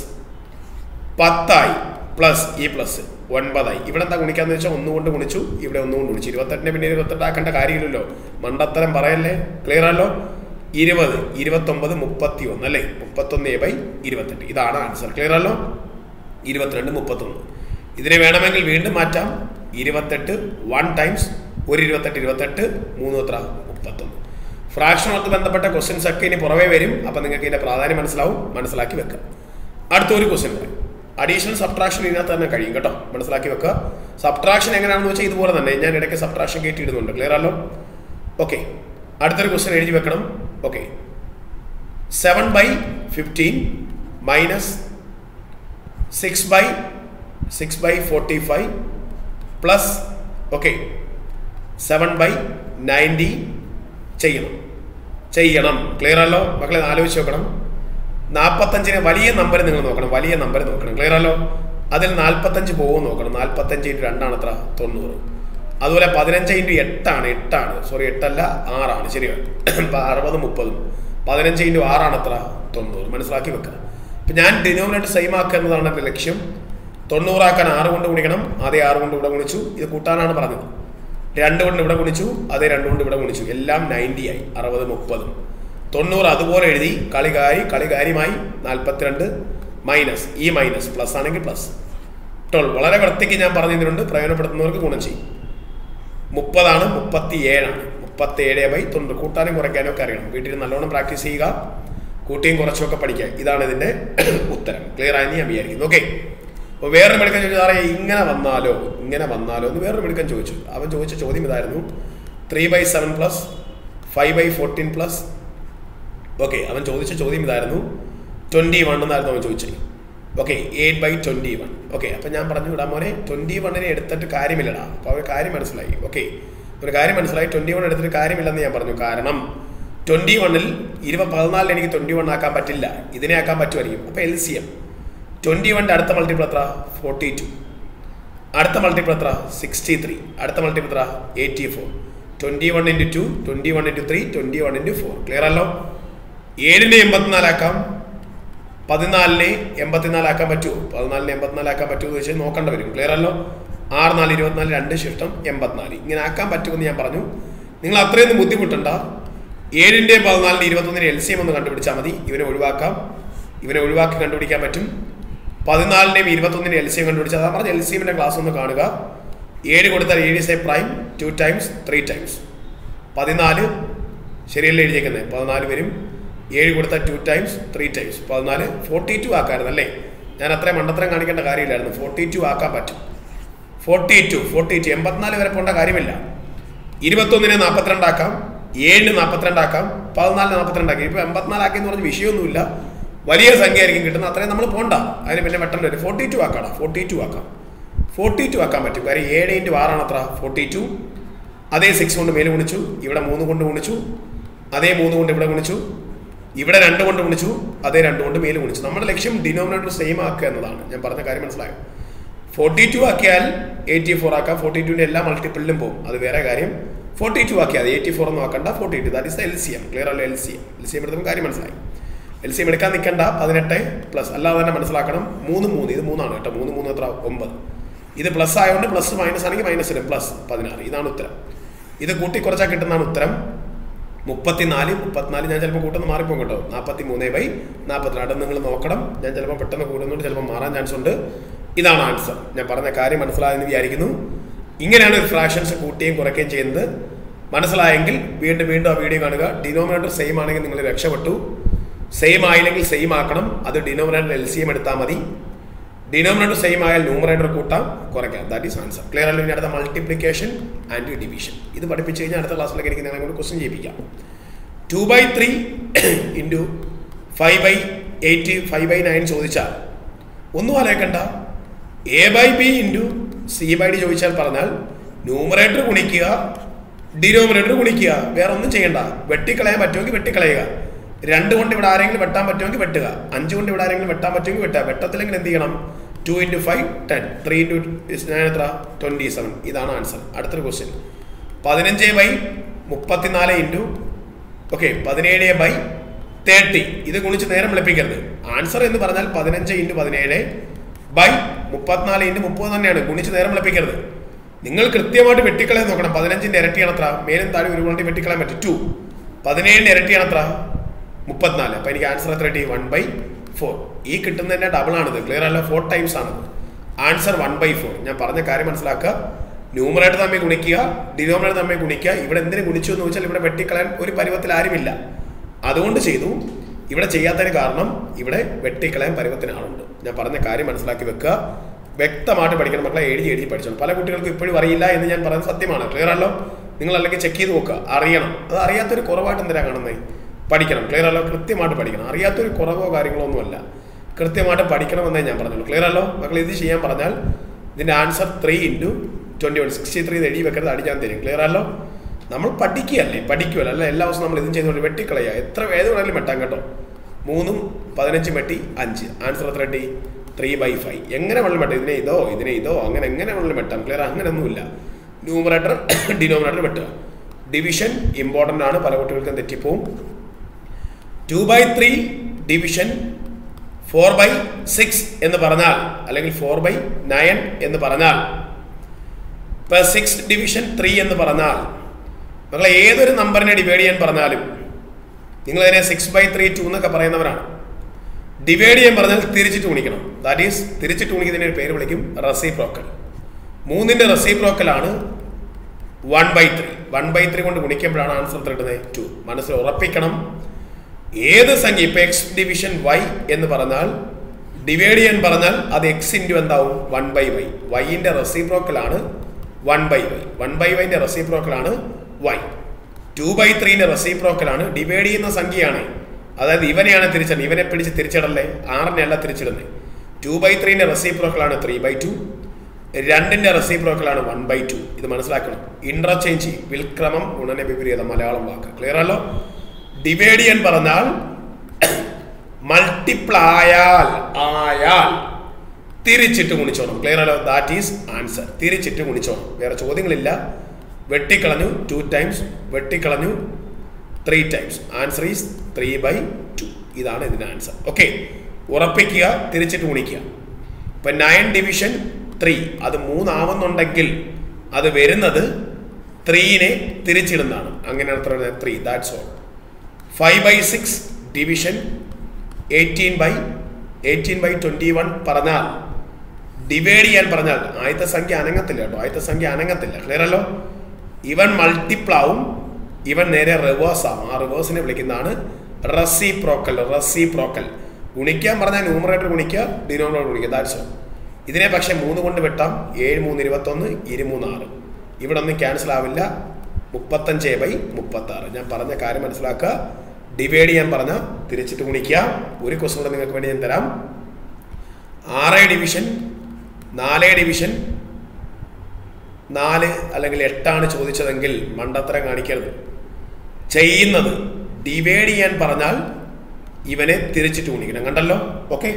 പത്തായി പ്ലസ് ഈ പ്ലസ് ഒൻപതായി ഇവിടെ എന്താ ഗുണിക്കാന്ന് വെച്ചാൽ ഒന്നുകൊണ്ട് ഗുണിച്ചു ഇവിടെ ഒന്നുകൊണ്ട് ഗുണിച്ചു ഇരുപത്തെട്ടിനെ പിന്നെ ഇരുപത്തെട്ടാക്കേണ്ട കാര്യമില്ലല്ലോ മണ്ടത്തരം പറയല്ലേ ക്ലിയർ ആണല്ലോ ഇരുപത് ഇരുപത്തൊമ്പത് മുപ്പത്തി ഒന്ന് അല്ലേ മുപ്പത്തൊന്ന് ബൈ ഇരുപത്തെട്ട് ഇതാണ് ആൻസർ ക്ലിയർ ആണല്ലോ ഇരുപത്തിരണ്ട് മുപ്പത്തൊന്ന് ഇതിനെ വേണമെങ്കിൽ വീണ്ടും മാറ്റാം ഇരുപത്തെട്ട് വൺ ടൈംസ് ഒരു ഇരുപത്തെട്ട് ഇരുപത്തെട്ട് മൂന്ന് എത്ര മുപ്പത്തൊന്ന് ഫ്രാക്ഷനുമായിട്ട് ബന്ധപ്പെട്ട ക്വസ്റ്റ്യൻസ് ഒക്കെ ഇനി പുറമേ വരും അപ്പം നിങ്ങൾക്ക് ഇതിന്റെ പ്രാധാന്യം മനസ്സിലാവും മനസ്സിലാക്കി വെക്കാം അടുത്ത ഒരു ക്വസ്റ്റ്യൻ പറയും അഡീഷണൽ സബ്ട്രാക്ഷൻ ഇതിനകത്ത് തന്നെ കഴിയും കേട്ടോ മനസ്സിലാക്കി വെക്കുക സബ്ട്രാക്ഷൻ എങ്ങനെയാണെന്ന് വെച്ചാൽ ഇതുപോലെ തന്നെ ഞാൻ ഇടയ്ക്ക് സബ്ട്രാക്ഷൻ കയറ്റി ഇടുന്നുണ്ട് ക്ലിയർ ആണല്ലോ ഓക്കെ അടുത്തൊരു ക്വസ്റ്റ്യൻ എഴുതി വെക്കണം okay seven by fifteen minus six by six by forty five plus okay seven by ninety ചെയ്യണം ചെയ്യണം ക്ലിയർ ആണല്ലോ മക്കളെ ഒന്ന് ആലോചിച്ച് നോക്കണം നാൽപ്പത്തഞ്ചിന് വലിയ നമ്പർ നിങ്ങൾ നോക്കണം വലിയ നമ്പർ നോക്കണം ക്ലിയർ ആണല്ലോ അതിൽ നാൽപ്പത്തഞ്ച് പോകും നോക്കണം നാൽപ്പത്തഞ്ച് ഇൻറ്റു രണ്ടാണ് എത്ര തൊണ്ണൂറ് അതുപോലെ പതിനഞ്ച് ഇൻറ്റു എട്ടാണ് എട്ടാണ് സോറി എട്ടല്ല ആറാണ് ശരിയാണ് ഇപ്പം അറുപത് മുപ്പതും പതിനഞ്ച് ഇൻറ്റു ആറാണ് എത്ര തൊണ്ണൂറ് മനസ്സിലാക്കി വെക്കുക ഇപ്പം ഞാൻ ഡിനോമിനേറ്റർ സെയിം ആക്കുക എന്നതാണ് എൻ്റെ ലക്ഷ്യം തൊണ്ണൂറാക്കാൻ ആറ് കൊണ്ട് ഗുണിക്കണം അതേ ആറ് കൊണ്ട് ഇവിടെ ഗുണിച്ചു ഇത് കൂട്ടാനാണ് പറഞ്ഞത് രണ്ട് കൊണ്ട് ഇവിടെ ഗുണിച്ചു അതേ രണ്ട് കൊണ്ട് ഇവിടെ ഗുണിച്ചു എല്ലാം നയൻറ്റി ആയി അറുപത് മുപ്പതും തൊണ്ണൂറ് അതുപോലെ എഴുതി കളികാരി കളികാര്യമായി നാൽപ്പത്തിരണ്ട് മൈനസ് ഈ മൈനസ് പ്ലസ് ആണെങ്കിൽ പ്ലസ് ട്വൽവ് വളരെ വൃത്തിക്ക് ഞാൻ പറഞ്ഞു തന്നിട്ടുണ്ട് പ്രയോജനപ്പെടുത്തുന്നവർക്ക് ഗുണം ചെയ്യും മുപ്പതാണ് മുപ്പത്തി ഏഴാണ് മുപ്പത്തി ഏഴ് ബൈ തൊണ്ണൂറ് കൂട്ടാനും കുറയ്ക്കാനും ഒക്കെ അറിയണം വീട്ടിൽ നല്ലോണം പ്രാക്ടീസ് ചെയ്യുക കൂട്ടിയും കുറച്ചുമൊക്കെ പഠിക്കുക ഇതാണ് ഇതിൻ്റെ ഉത്തരം ക്ലിയർ ആയെന്ന് ഞാൻ വിചാരിക്കുന്നു ഓക്കെ അപ്പോൾ വേറൊരു മെടുക്കൻ ചോദിച്ചു സാറേ ഇങ്ങനെ വന്നാലോ ഇങ്ങനെ വന്നാലോ എന്ന് വേറൊരു മെടുക്കൻ ചോദിച്ചു അവൻ ചോദിച്ച ചോദ്യം ഇതായിരുന്നു three by seven plus five by fourteen plus okay അവൻ ചോദിച്ച ചോദ്യം ഇതായിരുന്നു ട്വൻറ്റി വൺ എന്നായിരുന്നു അവൻ ചോദിച്ചത് okay eight by twenty one okay അപ്പം ഞാൻ പറഞ്ഞു വിടാം മോനെ ട്വൻറ്റി വണ്ണിനെ എടുത്തിട്ട് കാര്യമില്ലടാ അപ്പോൾ അവന് കാര്യം മനസ്സിലായി ഓക്കെ ഒരു കാര്യം മനസ്സിലായി ട്വൻറ്റി വൺ എടുത്തിട്ട് കാര്യമില്ലെന്ന് ഞാൻ പറഞ്ഞു കാരണം ട്വൻറ്റി വണ്ണിൽ ഇരുപത് പതിനാലിന് എനിക്ക് ട്വൻറ്റി വൺ ആക്കാൻ പറ്റില്ല ഇതിനെ ആക്കാൻ പറ്റുമായിരിക്കും അപ്പോൾ എൽ സി എം ട്വൻറ്റി വണ്ണിൻ്റെ അടുത്ത മൾട്ടിപ്പിൾ എത്ര ഫോർട്ടി ടു അടുത്ത മൾട്ടിപ്പിൾ എത്ര സിക്സ്റ്റി ത്രീ അടുത്ത മൾട്ടിപ്പിൾ എത്ര eighty four twenty one into two twenty one into three twenty one into four clear അല്ലോ ഏഴിനെ എൺപത്തിനാലാക്കാം പതിനാലിനെ എൺപത്തിനാലാക്കാൻ പറ്റുമോ പതിനാലിനെ എൺപത്തിനാലാക്കാൻ പറ്റുമോ എന്ന് വെച്ചാൽ നോക്കേണ്ട വരും ക്ലിയർ അല്ലോ ആറ് നാല് ഇരുപത്തിനാല് രണ്ട് ഷിഫ്റ്റം എൺപത്തിനാല് ഇങ്ങനെ ആക്കാൻ പറ്റുമെന്ന് ഞാൻ പറഞ്ഞു നിങ്ങൾ അത്രയൊന്നും ബുദ്ധിമുട്ടണ്ട ഏഴിൻ്റെയും പതിനാലിന് ഇരുപത്തൊന്നിന് എൽ സി എം ഒന്ന് കണ്ടുപിടിച്ചാൽ മതി ഇവനെ ഒഴിവാക്കാം ഇവനെ ഒഴിവാക്കി കണ്ടുപിടിക്കാൻ പറ്റും പതിനാലിൻ്റെയും ഇരുപത്തൊന്നിൻ്റെയും എൽ സി എം കണ്ടുപിടിച്ച് അതാ പറഞ്ഞ എൽ സി എമ്മിൻ്റെ ക്ലാസ് ഒന്ന് കാണുക ഏഴ് കൊടുത്താൽ ഏഴ് സെ prime two times three times പതിനാല് ശരിയല്ലേ എഴുതിയേക്കുന്നത് പതിനാല് വരും ഏഴ് കൊടുത്താൽ ടു ടൈംസ് ത്രീ ടൈംസ് പതിനാല് ഫോർട്ടി ടു ആക്കായിരുന്നു അല്ലേ ഞാൻ അത്രയും മണ്ടത്തരം കാണിക്കേണ്ട കാര്യമില്ലായിരുന്നു ഫോർട്ടി ടു ആക്കാൻ പറ്റും ഫോർട്ടി ടു ഫോർട്ടി ടു എൺപത്തിനാല് വരെ പോകേണ്ട കാര്യമില്ല ഇരുപത്തൊന്നിന് നാൽപ്പത്തിരണ്ടാക്കാം ഏഴിന് നാൽപ്പത്തിരണ്ടാക്കാം പതിനാലിന് നാൽപ്പത്തിരണ്ടാക്കാം ഇപ്പോൾ എൺപത്തിനാലാക്കി എന്ന് പറഞ്ഞ വിഷയമൊന്നുമില്ല വലിയ സംഖ്യ ആയിരിക്കും കിട്ടുന്നത് അത്രയും നമ്മൾ പോണ്ട അതിന് പിന്നെ വെട്ടേണ്ട വരും ഫോർട്ടി ടു ആക്കാം ഫോർട്ടി ടു ആക്കാം ഫോർട്ടി ടു ആക്കാൻ പറ്റും കാര്യം ഏഴ് ഇൻറ്റു ആറാണ് അത്ര ഫോർട്ടി ടു അതേ സിക്സ് കൊണ്ട് മേലെ ഗുണിച്ചു ഇവിടെ മൂന്ന് കൊണ്ട് ഗുണിച്ചു അതേ മൂന്ന് കൊണ്ട് ഇവിടെ ഗുണിച്ചു ഇവിടെ രണ്ട് കൊണ്ട് ഗുണിച്ചു അതേ രണ്ട് കൊണ്ട് മേലെ ഗുണിച്ചു നമ്മുടെ ലക്ഷ്യം ഡിനോമിനേറ്റർ സെയിം ആക്കുക എന്നതാണ് ഞാൻ പറഞ്ഞ കാര്യം മനസ്സിലായോ ഫോർട്ടി ടു ആക്കിയാൽ എയ്റ്റി ഫോർ ആക്കാം ഫോർട്ടി ടുവിൻ്റെ എല്ലാ മൾട്ടിപ്പിളിലും പോകും അത് വേറെ കാര്യം ഫോർട്ടി ടു ആക്കിയാൽ എയ്റ്റി ഫോർ ഒന്നും ആക്കണ്ട forty two that is L C M clear അല്ല L C M L C M എടുത്തപ്പോൾ കാര്യം മനസ്സിലായി എൽ സി എം എടുക്കാൻ നിൽക്കണ്ട പതിനെട്ട് പ്ലസ് അല്ലാതെ തന്നെ മനസ്സിലാക്കണം മൂന്ന് മൂന്ന് ഇത് മൂന്നാണ് കേട്ടോ മൂന്ന് മൂന്ന് എത്ര ഒമ്പത് ഇത് പ്ലസ് ആയതുകൊണ്ട് പ്ലസ് മൈനസ് ആണെങ്കിൽ മൈനസ് ഇടും പ്ലസ് പതിനാറ് ഇതാണ് ഉത്തരം ഇത് കൂട്ടി കുറച്ചാൽ കിട്ടുന്നതാണ് ഉത്തരം മുപ്പത്തിനാല് മുപ്പത്തിനാല് ഞാൻ ചിലപ്പോൾ കൂട്ടുന്ന മാറിപ്പോകും കേട്ടോ നാൽപ്പത്തി മൂന്ന് ബൈ നാൽപ്പത്തിനാല് അത് നിങ്ങൾ നോക്കണം ഞാൻ ചിലപ്പോൾ പെട്ടെന്ന് കൂടുന്നുണ്ട് ചിലപ്പോൾ മാറാൻ ചാൻസ് ഉണ്ട് ഇതാണ് ആൻസർ ഞാൻ പറഞ്ഞ കാര്യം മനസ്സിലായെന്ന് വിചാരിക്കുന്നു ഇങ്ങനെയാണ് ഫ്രാക്ഷൻസ് കൂട്ടുകയും കുറയ്ക്കുകയും ചെയ്യുന്നത് മനസ്സിലായെങ്കിൽ വീണ്ടും വീണ്ടും ആ വീഡിയോ കാണുക ഡിനോമിനേറ്റർ സെയിം ആണെങ്കിൽ നിങ്ങൾ രക്ഷപ്പെട്ടു സെയിം ആയില്ലെങ്കിൽ സെയിം ആക്കണം അത് ഡിനോമിനേറ്റർ എൽ സി എം എടുത്താൽ മതി ഡിനോമിനേറ്റർ സെയിം ആയാൽ ന്യൂമറേറ്റർ കൂട്ടാം കുറയ്ക്കാം ദാറ്റ് ഈസ് ആൻസർ ക്ലിയർ അല്ലെങ്കിൽ അടുത്ത മൾട്ടിപ്ലിക്കേഷൻ ആൻഡ് ഡിവിഷൻ ഇത് പഠിപ്പിച്ച് കഴിഞ്ഞാൽ അടുത്ത ക്ലാസ്സിലേക്ക് എനിക്ക് നിങ്ങളെ കൊണ്ട് ക്വസ്റ്റ്യൻ ചെയ്യിപ്പിക്കാം two by three into five by eight five by nine ചോദിച്ചാൽ ഒന്നും ആലോചിക്കണ്ട A by B into C by D ചോദിച്ചാൽ പറഞ്ഞാൽ ന്യൂമറേറ്റർ ഗുണിക്കുക ഡിനോമിനേറ്റർ ഗുണിക്കുക വേറെ ഒന്നും ചെയ്യണ്ട വെട്ടിക്കളയാൻ പറ്റുമെങ്കിൽ വെട്ടിക്കളയുക രണ്ട് കൊണ്ട് ഇവിടെ ആരെങ്കിലും വെട്ടാൻ പറ്റുമെങ്കിൽ വെട്ടുക അഞ്ച് കൊണ്ട് ഇവിടെ ആരെങ്കിലും വെട്ടാൻ പറ്റുമെങ്കിൽ വെട്ടുക വെട്ടത്തിലെങ്കിൽ എന്ത് ചെയ്യണം two into five ten three into ഞാൻ എത്ര ട്വൻറ്റി സെവൻ ഇതാണ് ആൻസർ അടുത്തൊരു ക്വസ്റ്റ്യൻ പതിനഞ്ച് ബൈ മുപ്പത്തിനാല് ഇൻറ്റു ഓക്കെ പതിനേഴ് ബൈ തേർട്ടി ഇത് ഗുണിച്ച് നേരം വിളിപ്പിക്കരുത് ആൻസർ എന്ന് പറഞ്ഞാൽ പതിനഞ്ച് ഇൻറ്റു പതിനേഴ് ബൈ മുപ്പത്തിനാല് ഇൻറ്റു മുപ്പത് തന്നെയാണ് ഗുണിച്ച് നേരം വിളിപ്പിക്കരുത് നിങ്ങൾ കൃത്യമായിട്ട് വെട്ടിക്കളയാൻ നോക്കണം പതിനഞ്ചിൻ്റെ ഇരട്ടിയാണ് അത്ര മേലും താഴെ ഒരു കൊണ്ട് വെട്ടിക്കളയാൻ പറ്റും ടു പതിനേഴിൻ്റെ ഇരട്ടിയാണ് അത്ര മുപ്പത്തിനാല് അപ്പോൾ എനിക്ക് ആൻസർ എത്ര കിട്ടി വൺ ബൈ ഫോർ ഈ കിട്ടുന്നതിൻ്റെ ഡബിൾ ആണിത് ക്ലിയർ അല്ല ഫോർ ടൈംസ് ആണിത് ആൻസർ വൺ ബൈ ഫോർ ഞാൻ പറഞ്ഞ കാര്യം മനസ്സിലാക്കുക ന്യൂമറേറ്റർ തമ്മിൽ ഗുണിക്കുക ഡിനോമിനേറ്റർ തമ്മിൽ ഗുണിക്കുക ഇവിടെ എന്തിനു ഗുണിച്ചു എന്ന് വെച്ചാൽ ഇവിടെ വെട്ടിക്കളയാൻ ഒരു പരുവത്തിൽ ആരുമില്ല അതുകൊണ്ട് ചെയ്തു ഇവിടെ ചെയ്യാത്തതിന് കാരണം ഇവിടെ വെട്ടിക്കളയാൻ പരുവത്തിന് ആളുണ്ട് ഞാൻ പറഞ്ഞ കാര്യം മനസ്സിലാക്കി വെക്കുക വ്യക്തമായിട്ട് പഠിക്കണം മക്കളെ എഴുതി എഴുതി പഠിച്ചോളൂ പല കുട്ടികൾക്കും ഇപ്പോഴും അറിയില്ല എന്ന് ഞാൻ പറയുന്നത് സത്യമാണ് ക്ലിയർ അല്ലോ നിങ്ങൾ അല്ലെങ്കിൽ ചെക്ക് ചെയ്ത് നോക്കുക അറിയണം അത് അറിയാത്തൊരു കുറവായിട്ട് എന്തിനാ കാണുന്നത് പഠിക്കണം ക്ലിയർ അല്ലോ കൃത്യമായിട്ട് പഠിക്കണം അറിയാത്തൊരു കുറവോ കാര്യങ്ങളോ ഒന്നുമല്ല കൃത്യമായിട്ട് പഠിക്കണമെന്നേ ഞാൻ പറഞ്ഞുള്ളൂ ക്ലിയർ അല്ലോ മക്കൾ ഇത് ചെയ്യാൻ പറഞ്ഞാൽ ഇതിൻ്റെ answer three into twenty one sixty three എഴുതി വെക്കരുത് അടിക്കാൻ തരും ക്ലിയർ അല്ലോ നമ്മൾ പഠിക്കുകയല്ലേ പഠിക്കുമല്ലോ അല്ല എല്ലാ ദിവസവും നമ്മൾ ഇതും ചെയ്യുന്നുണ്ട് വെട്ടിക്കളയുക എത്ര ഏത് വേണമെങ്കിലും വെട്ടാം കേട്ടോ മൂന്നും പതിനഞ്ചും വെട്ടി അഞ്ച് ആൻസർ എത്ര വെട്ടി ത്രീ ബൈ ഫൈവ് എങ്ങനെ വേണം വെട്ടാം ഇതിനെ ഇതോ ഇതിനെ ഇതോ അങ്ങനെ എങ്ങനെ വേണമെങ്കിലും വെട്ടാം ക്ലിയർ അങ്ങനെയൊന്നുമില്ല ന്യൂമറേറ്റർ ഡിനോമിനേറ്റർ വെട്ടുക ഡിവിഷൻ ഇമ്പോർട്ടൻ്റ് ആണ് പല കുട്ടികൾക്കും തെറ്റിപ്പോവും two by three division four by six എന്ന് പറഞ്ഞാൽ അല്ലെങ്കിൽ ഫോർ ബൈ നയൻ എന്ന് പറഞ്ഞാൽ ഇപ്പം സിക്സ് ഡിവിഷൻ ത്രീ എന്ന് പറഞ്ഞാൽ നിങ്ങൾ ഏതൊരു നമ്പറിനെ ഡിവൈഡ് ചെയ്യാൻ പറഞ്ഞാലും നിങ്ങൾ അതിനെ സിക്സ് ബൈ ത്രീ ടു എന്നൊക്കെ പറയുന്നവരാണ് ഡിവൈഡ് ചെയ്യാൻ പറഞ്ഞാൽ തിരിച്ചിട്ട് ഗുണിക്കണം ദാറ്റ് ഈസ് തിരിച്ചിട്ട് ഗുണിക്കുന്നതിന് ഒരു പേര് വിളിക്കും റെസിപ്രോക്കൽ മൂന്നിൻ്റെ റെസിപ്രോക്കലാണ് one by three one by three കൊണ്ട് ഗുണിക്കുമ്പോഴാണ് ആൻസർ കിട്ടുന്നത് ടു മനസ്സിൽ ഉറപ്പിക്കണം ഏത് സംഖ്യ ഇപ്പൊ എക്സ് ഡിവിഷൻ വൈ എന്ന് പറഞ്ഞാൽ ഡിവൈഡ് ചെയ്യാൻ പറഞ്ഞാൽ അത് എക്സ് ഇൻറ്റു എന്താവും വൺ ബൈ വൈ വൈൻ്റെ റെസിപ്രോക്കലാണ് one by Y one by വൈൻ്റെ റെസിപ്രോക്കലാണ് വൈ ടു ബൈ ത്രീൻ്റെ റെസിപ്രോക്കലാണ് ഡിവൈഡ് ചെയ്യുന്ന സംഖ്യയാണ് അതായത് ഇവനെയാണ് തിരിച്ചിടുന്നത് ഇവനെ പിടിച്ച് തിരിച്ചിടല്ലേ ആറിനെയല്ല തിരിച്ചിടുന്നത് ടു ബൈ ത്രീൻ്റെ റെസിപ്രോക്കലാണ് ത്രീ ബൈ ടു രണ്ടിൻ്റെ റെസിപ്രോക്കലാണ് വൺ ബൈ ടു ഇത് മനസ്സിലാക്കണം ഇന്റർചേഞ്ച് വിൽക്രമം ഗുണന വിപരീതം മലയാളം വാക്ക് ക്ലിയർ അല്ലോ ഡിവൈഡ് ചെയ്യാൻ പറഞ്ഞാൽ മൾട്ടിപ്ലൈ ആയാൽ ആയാൽ തിരിച്ചിട്ട് ഗുണിച്ചോണം ക്ലിയർ അല്ലോ ദാറ്റ് ഈസ് ആൻസർ തിരിച്ചിട്ട് ഗുണിച്ചോണം വേറെ ചോദ്യങ്ങളില്ല വെട്ടിക്കളഞ്ഞു ടു ടൈംസ് വെട്ടിക്കളഞ്ഞു three times answer is three by two ഇതാണ് ഇതിൻ്റെ ആൻസർ ഓക്കെ ഉറപ്പിക്കുക തിരിച്ചിട്ട് ഗുണിക്കുക ഇപ്പം നയൻ ഡിവിഷൻ ത്രീ അത് മൂന്നാവുന്നുണ്ടെങ്കിൽ അത് വരുന്നത് ത്രീനെ തിരിച്ചിടുന്നതാണ് അങ്ങനെയാണ് എത്ര three that's all five by six division eighteen by eighteen by twenty one പറഞ്ഞാൽ ഡിവൈഡ് ചെയ്യാൻ പറഞ്ഞാൽ ആദ്യത്തെ സംഖ്യ അനങ്ങത്തില്ല കേട്ടോ ആദ്യത്തെ സംഖ്യ അനങ്ങത്തില്ല ക്ലിയർ അല്ലോ ഇവൻ മൾട്ടിപ്ലാവും ഇവൻ നേരെ റിവേഴ്സ് ആവും ആ റിവേഴ്സിനെ വിളിക്കുന്നതാണ് റസി പ്രോക്കൽ റസി പ്രോക്കൽ ഗുണിക്കാൻ പറഞ്ഞാൽ ന്യൂമറേറ്റർ ഗുണിക്കുക ഡിനോമിനേറ്റർ ഗുണിക്കുക ദാറ്റ്സ് ഇതിനെ പക്ഷേ മൂന്ന് കൊണ്ട് വെട്ടാം ഏഴ് മൂന്ന് ഇരുപത്തൊന്ന് ഇരുമൂന്ന് ആറ് ഇവിടെ ഒന്നും ക്യാൻസൽ ആവില്ല മുപ്പത്തഞ്ച് ബൈ മുപ്പത്തി ആറ് ഞാൻ പറഞ്ഞ കാര്യം മനസ്സിലാക്കുക ഡിവൈഡ് ചെയ്യാൻ പറഞ്ഞ തിരിച്ചിട്ട് ഗുണിക്കുക ഒരു ക്വസ്റ്റൻ കൂടെ നിങ്ങൾക്ക് വേണ്ടി ഞാൻ തരാം ആറ് ഡിവിഷൻ നാല് ഡിവിഷൻ നാല് അല്ലെങ്കിൽ എട്ടാണ് ചോദിച്ചതെങ്കിൽ മണ്ടത്തരം കാണിക്കരുത് ചെയ്യുന്നത് ഡിവൈഡ് ചെയ്യാൻ പറഞ്ഞാൽ ഇവനെ തിരിച്ചിട്ട് ഗുണിക്കണം കണ്ടല്ലോ ഓക്കെ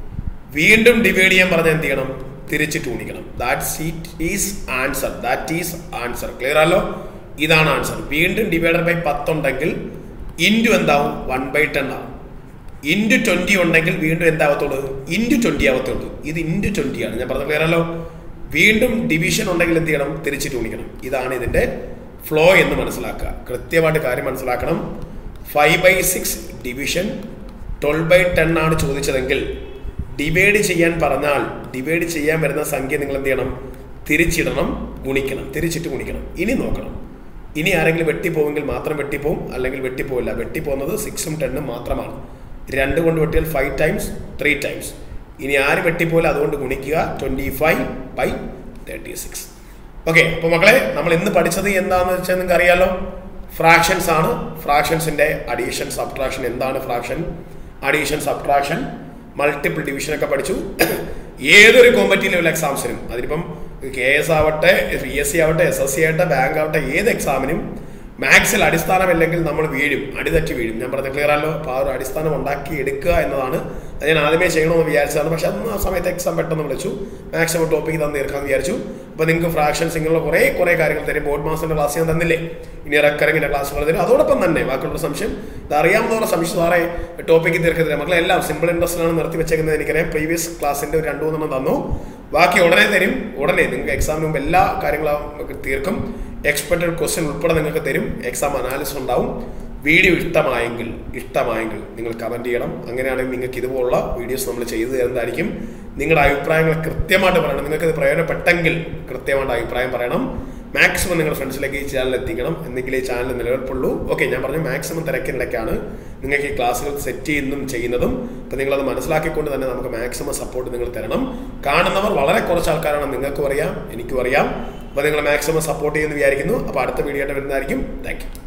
വീണ്ടും ഡിവൈഡ് ചെയ്യാൻ പറഞ്ഞാൽ എന്ത് ചെയ്യണം തിരിച്ചിട്ട് ഗുണിക്കണം that's it is answer that is answer clear ആണല്ലോ ഇതാണ് ആൻസർ വീണ്ടും ഡിവൈഡർ ബൈ പത്തുണ്ടെങ്കിൽ ഇൻറ്റു എന്താവും വൺ ബൈ ടെൻ ആവും ഇൻറ്റു ട്വൻറ്റി ഉണ്ടെങ്കിൽ വീണ്ടും എന്താവത്തുള്ളൂ ഇൻറ്റു ട്വൻറ്റി ആവത്തുള്ളൂ ഇത് ഇൻറ്റു ട്വൻറ്റി ആണ് ഞാൻ പറഞ്ഞത് ക്ലിയർ ആണല്ലോ വീണ്ടും ഡിവിഷൻ ഉണ്ടെങ്കിൽ എന്ത് ചെയ്യണം തിരിച്ചിട്ട് ഗുണിക്കണം ഇതാണ് ഇതിൻ്റെ ഫ്ലോ എന്ന് മനസ്സിലാക്കുക കൃത്യമായിട്ട് കാര്യം മനസ്സിലാക്കണം five by six division twelve by ten ആണ് ചോദിച്ചതെങ്കിൽ ഡിവൈഡ് ചെയ്യാൻ പറഞ്ഞാൽ ഡിവൈഡ് ചെയ്യാൻ വരുന്ന സംഖ്യ നിങ്ങൾ എന്ത് ചെയ്യണം തിരിച്ചിടണം ഗുണിക്കണം തിരിച്ചിട്ട് ഗുണിക്കണം ഇനി നോക്കണം ഇനി ആരെങ്കിലും വെട്ടിപ്പോവെങ്കിൽ മാത്രം വെട്ടിപ്പോവും അല്ലെങ്കിൽ വെട്ടിപ്പോവില്ല വെട്ടിപ്പോകുന്നത് സിക്സും ടെണ്ണും മാത്രമാണ് രണ്ട് കൊണ്ട് വെട്ടിയാൽ ഫൈവ് ടൈംസ് ത്രീ ടൈംസ് ഇനി ആര് വെട്ടിപ്പോയില്ല അതുകൊണ്ട് ഗുണിക്കുക twenty five by thirty six okay അപ്പോൾ മക്കളെ നമ്മൾ ഇന്ന് പഠിച്ചത് എന്താണെന്ന് വെച്ചാൽ നിങ്ങൾക്ക് അറിയാലോ ഫ്രാക്ഷൻസ് ആണ് ഫ്രാക്ഷൻസിൻ്റെ അഡീഷൻ സബ്ട്രാക്ഷൻ എന്താണ് fraction addition subtraction multiple division ഒക്കെ പഠിച്ചു ഏതൊരു കോമ്പറ്റീവ് ലെവൽ എക്സാംസിനും അതിനിപ്പം കെ എസ് ആവട്ടെ പി എസ് സി ആവട്ടെ എസ് എസ് സി ആവട്ടെ ബാങ്ക് ആവട്ടെ ഏത് എക്സാമിനും മാത്സിൽ അടിസ്ഥാനമില്ലെങ്കിൽ നമ്മൾ വീഴും അടിതെറ്റി വീഴും ഞാൻ പറഞ്ഞ ക്ലിയർ ആണല്ലോ അപ്പോൾ ആ ഒരു അടിസ്ഥാനം ഉണ്ടാക്കി എടുക്കുക എന്നതാണ് അത് ഞാൻ ആദ്യമേ ചെയ്യണമെന്ന് വിചാരിച്ചതാണ് പക്ഷെ അന്ന് ആ സമയത്ത് എക്സാം പെട്ടെന്ന് വിളിച്ചു മാക്സിമം ടോപ്പിക്ക് തന്നു തീർക്കാമെന്ന് വിചാരിച്ചു അപ്പോൾ നിങ്ങൾക്ക് ഫ്രാക്ഷൻസ് ഇങ്ങനെയുള്ള കുറേ കുറേ കാര്യങ്ങൾ തരും ബോർഡ് മാസ്റ്ററിൻ്റെ ക്ലാസ് ഞാൻ തന്നില്ലേ ഇനി റെക്കറിങ്ങിൻ്റെ ക്ലാസ്സുകൾ തരും അതോടൊപ്പം തന്നെ ബാക്കിയുള്ള സംശയം ഇത് അറിയാവുന്നവരുടെ സംശയം സാറേ ടോപ്പിക്ക് തീർക്കത്തില്ല മക്കളെ എല്ലാം സിമ്പിൾ ഇൻട്രസ്റ്റിലാണ് നിർത്തി വെച്ചേക്കുന്നത് എനിക്കറിയാം പ്രീവിയസ് ക്ലാസ്സിൻ്റെ ഒരു രണ്ട് മൂന്നെണ്ണം തന്നു ബാക്കി ഉടനെ തരും ഉടനെ നിങ്ങൾക്ക് എക്സാമിന് മുമ്പ് എല്ലാ കാര്യങ്ങളും നമുക്ക് തീർക്കും എക്സ്പെക്റ്റഡ് ക്വസ്റ്റ്യൻ ഉൾപ്പെടെ നിങ്ങൾക്ക് തരും എക്സാം അനാലിസിസ് ഉണ്ടാവും വീഡിയോ ഇഷ്ടമായെങ്കിൽ ഇഷ്ടമായെങ്കിൽ നിങ്ങൾ കമൻറ്റ് ചെയ്യണം അങ്ങനെയാണെങ്കിൽ നിങ്ങൾക്ക് ഇതുപോലുള്ള വീഡിയോസ് നമ്മൾ ചെയ്തു തരുന്നതായിരിക്കും നിങ്ങളുടെ അഭിപ്രായങ്ങൾ കൃത്യമായിട്ട് പറയണം നിങ്ങൾക്ക് ഇത് പ്രയോജനപ്പെട്ടെങ്കിൽ കൃത്യമായിട്ട് അഭിപ്രായം പറയണം മാക്സിമം നിങ്ങളുടെ ഫ്രണ്ട്സിലേക്ക് ഈ ചാനൽ എത്തിക്കണം എന്നെങ്കിലും ഈ ചാനൽ നിലനിൽപ്പുള്ളൂ ഓക്കെ ഞാൻ പറഞ്ഞു മാക്സിമം തിരക്കിനിടയ്ക്കാണ് നിങ്ങൾക്ക് ഈ ക്ലാസ്സുകൾ സെറ്റ് ചെയ്യുന്നതും ചെയ്യുന്നതും അപ്പോൾ നിങ്ങളത് മനസ്സിലാക്കിക്കൊണ്ട് തന്നെ നമുക്ക് മാക്സിമം സപ്പോർട്ട് നിങ്ങൾ തരണം കാണുന്നവർ വളരെ കുറച്ച് ആൾക്കാരാണ് നിങ്ങൾക്കും അറിയാം എനിക്കും അറിയാം അപ്പോൾ നിങ്ങൾ മാക്സിമം സപ്പോർട്ട് ചെയ്യുമെന്ന് വിചാരിക്കുന്നു അപ്പോൾ അടുത്ത വീഡിയോ ആയിട്ട് വരുന്നതായിരിക്കും താങ്ക് യു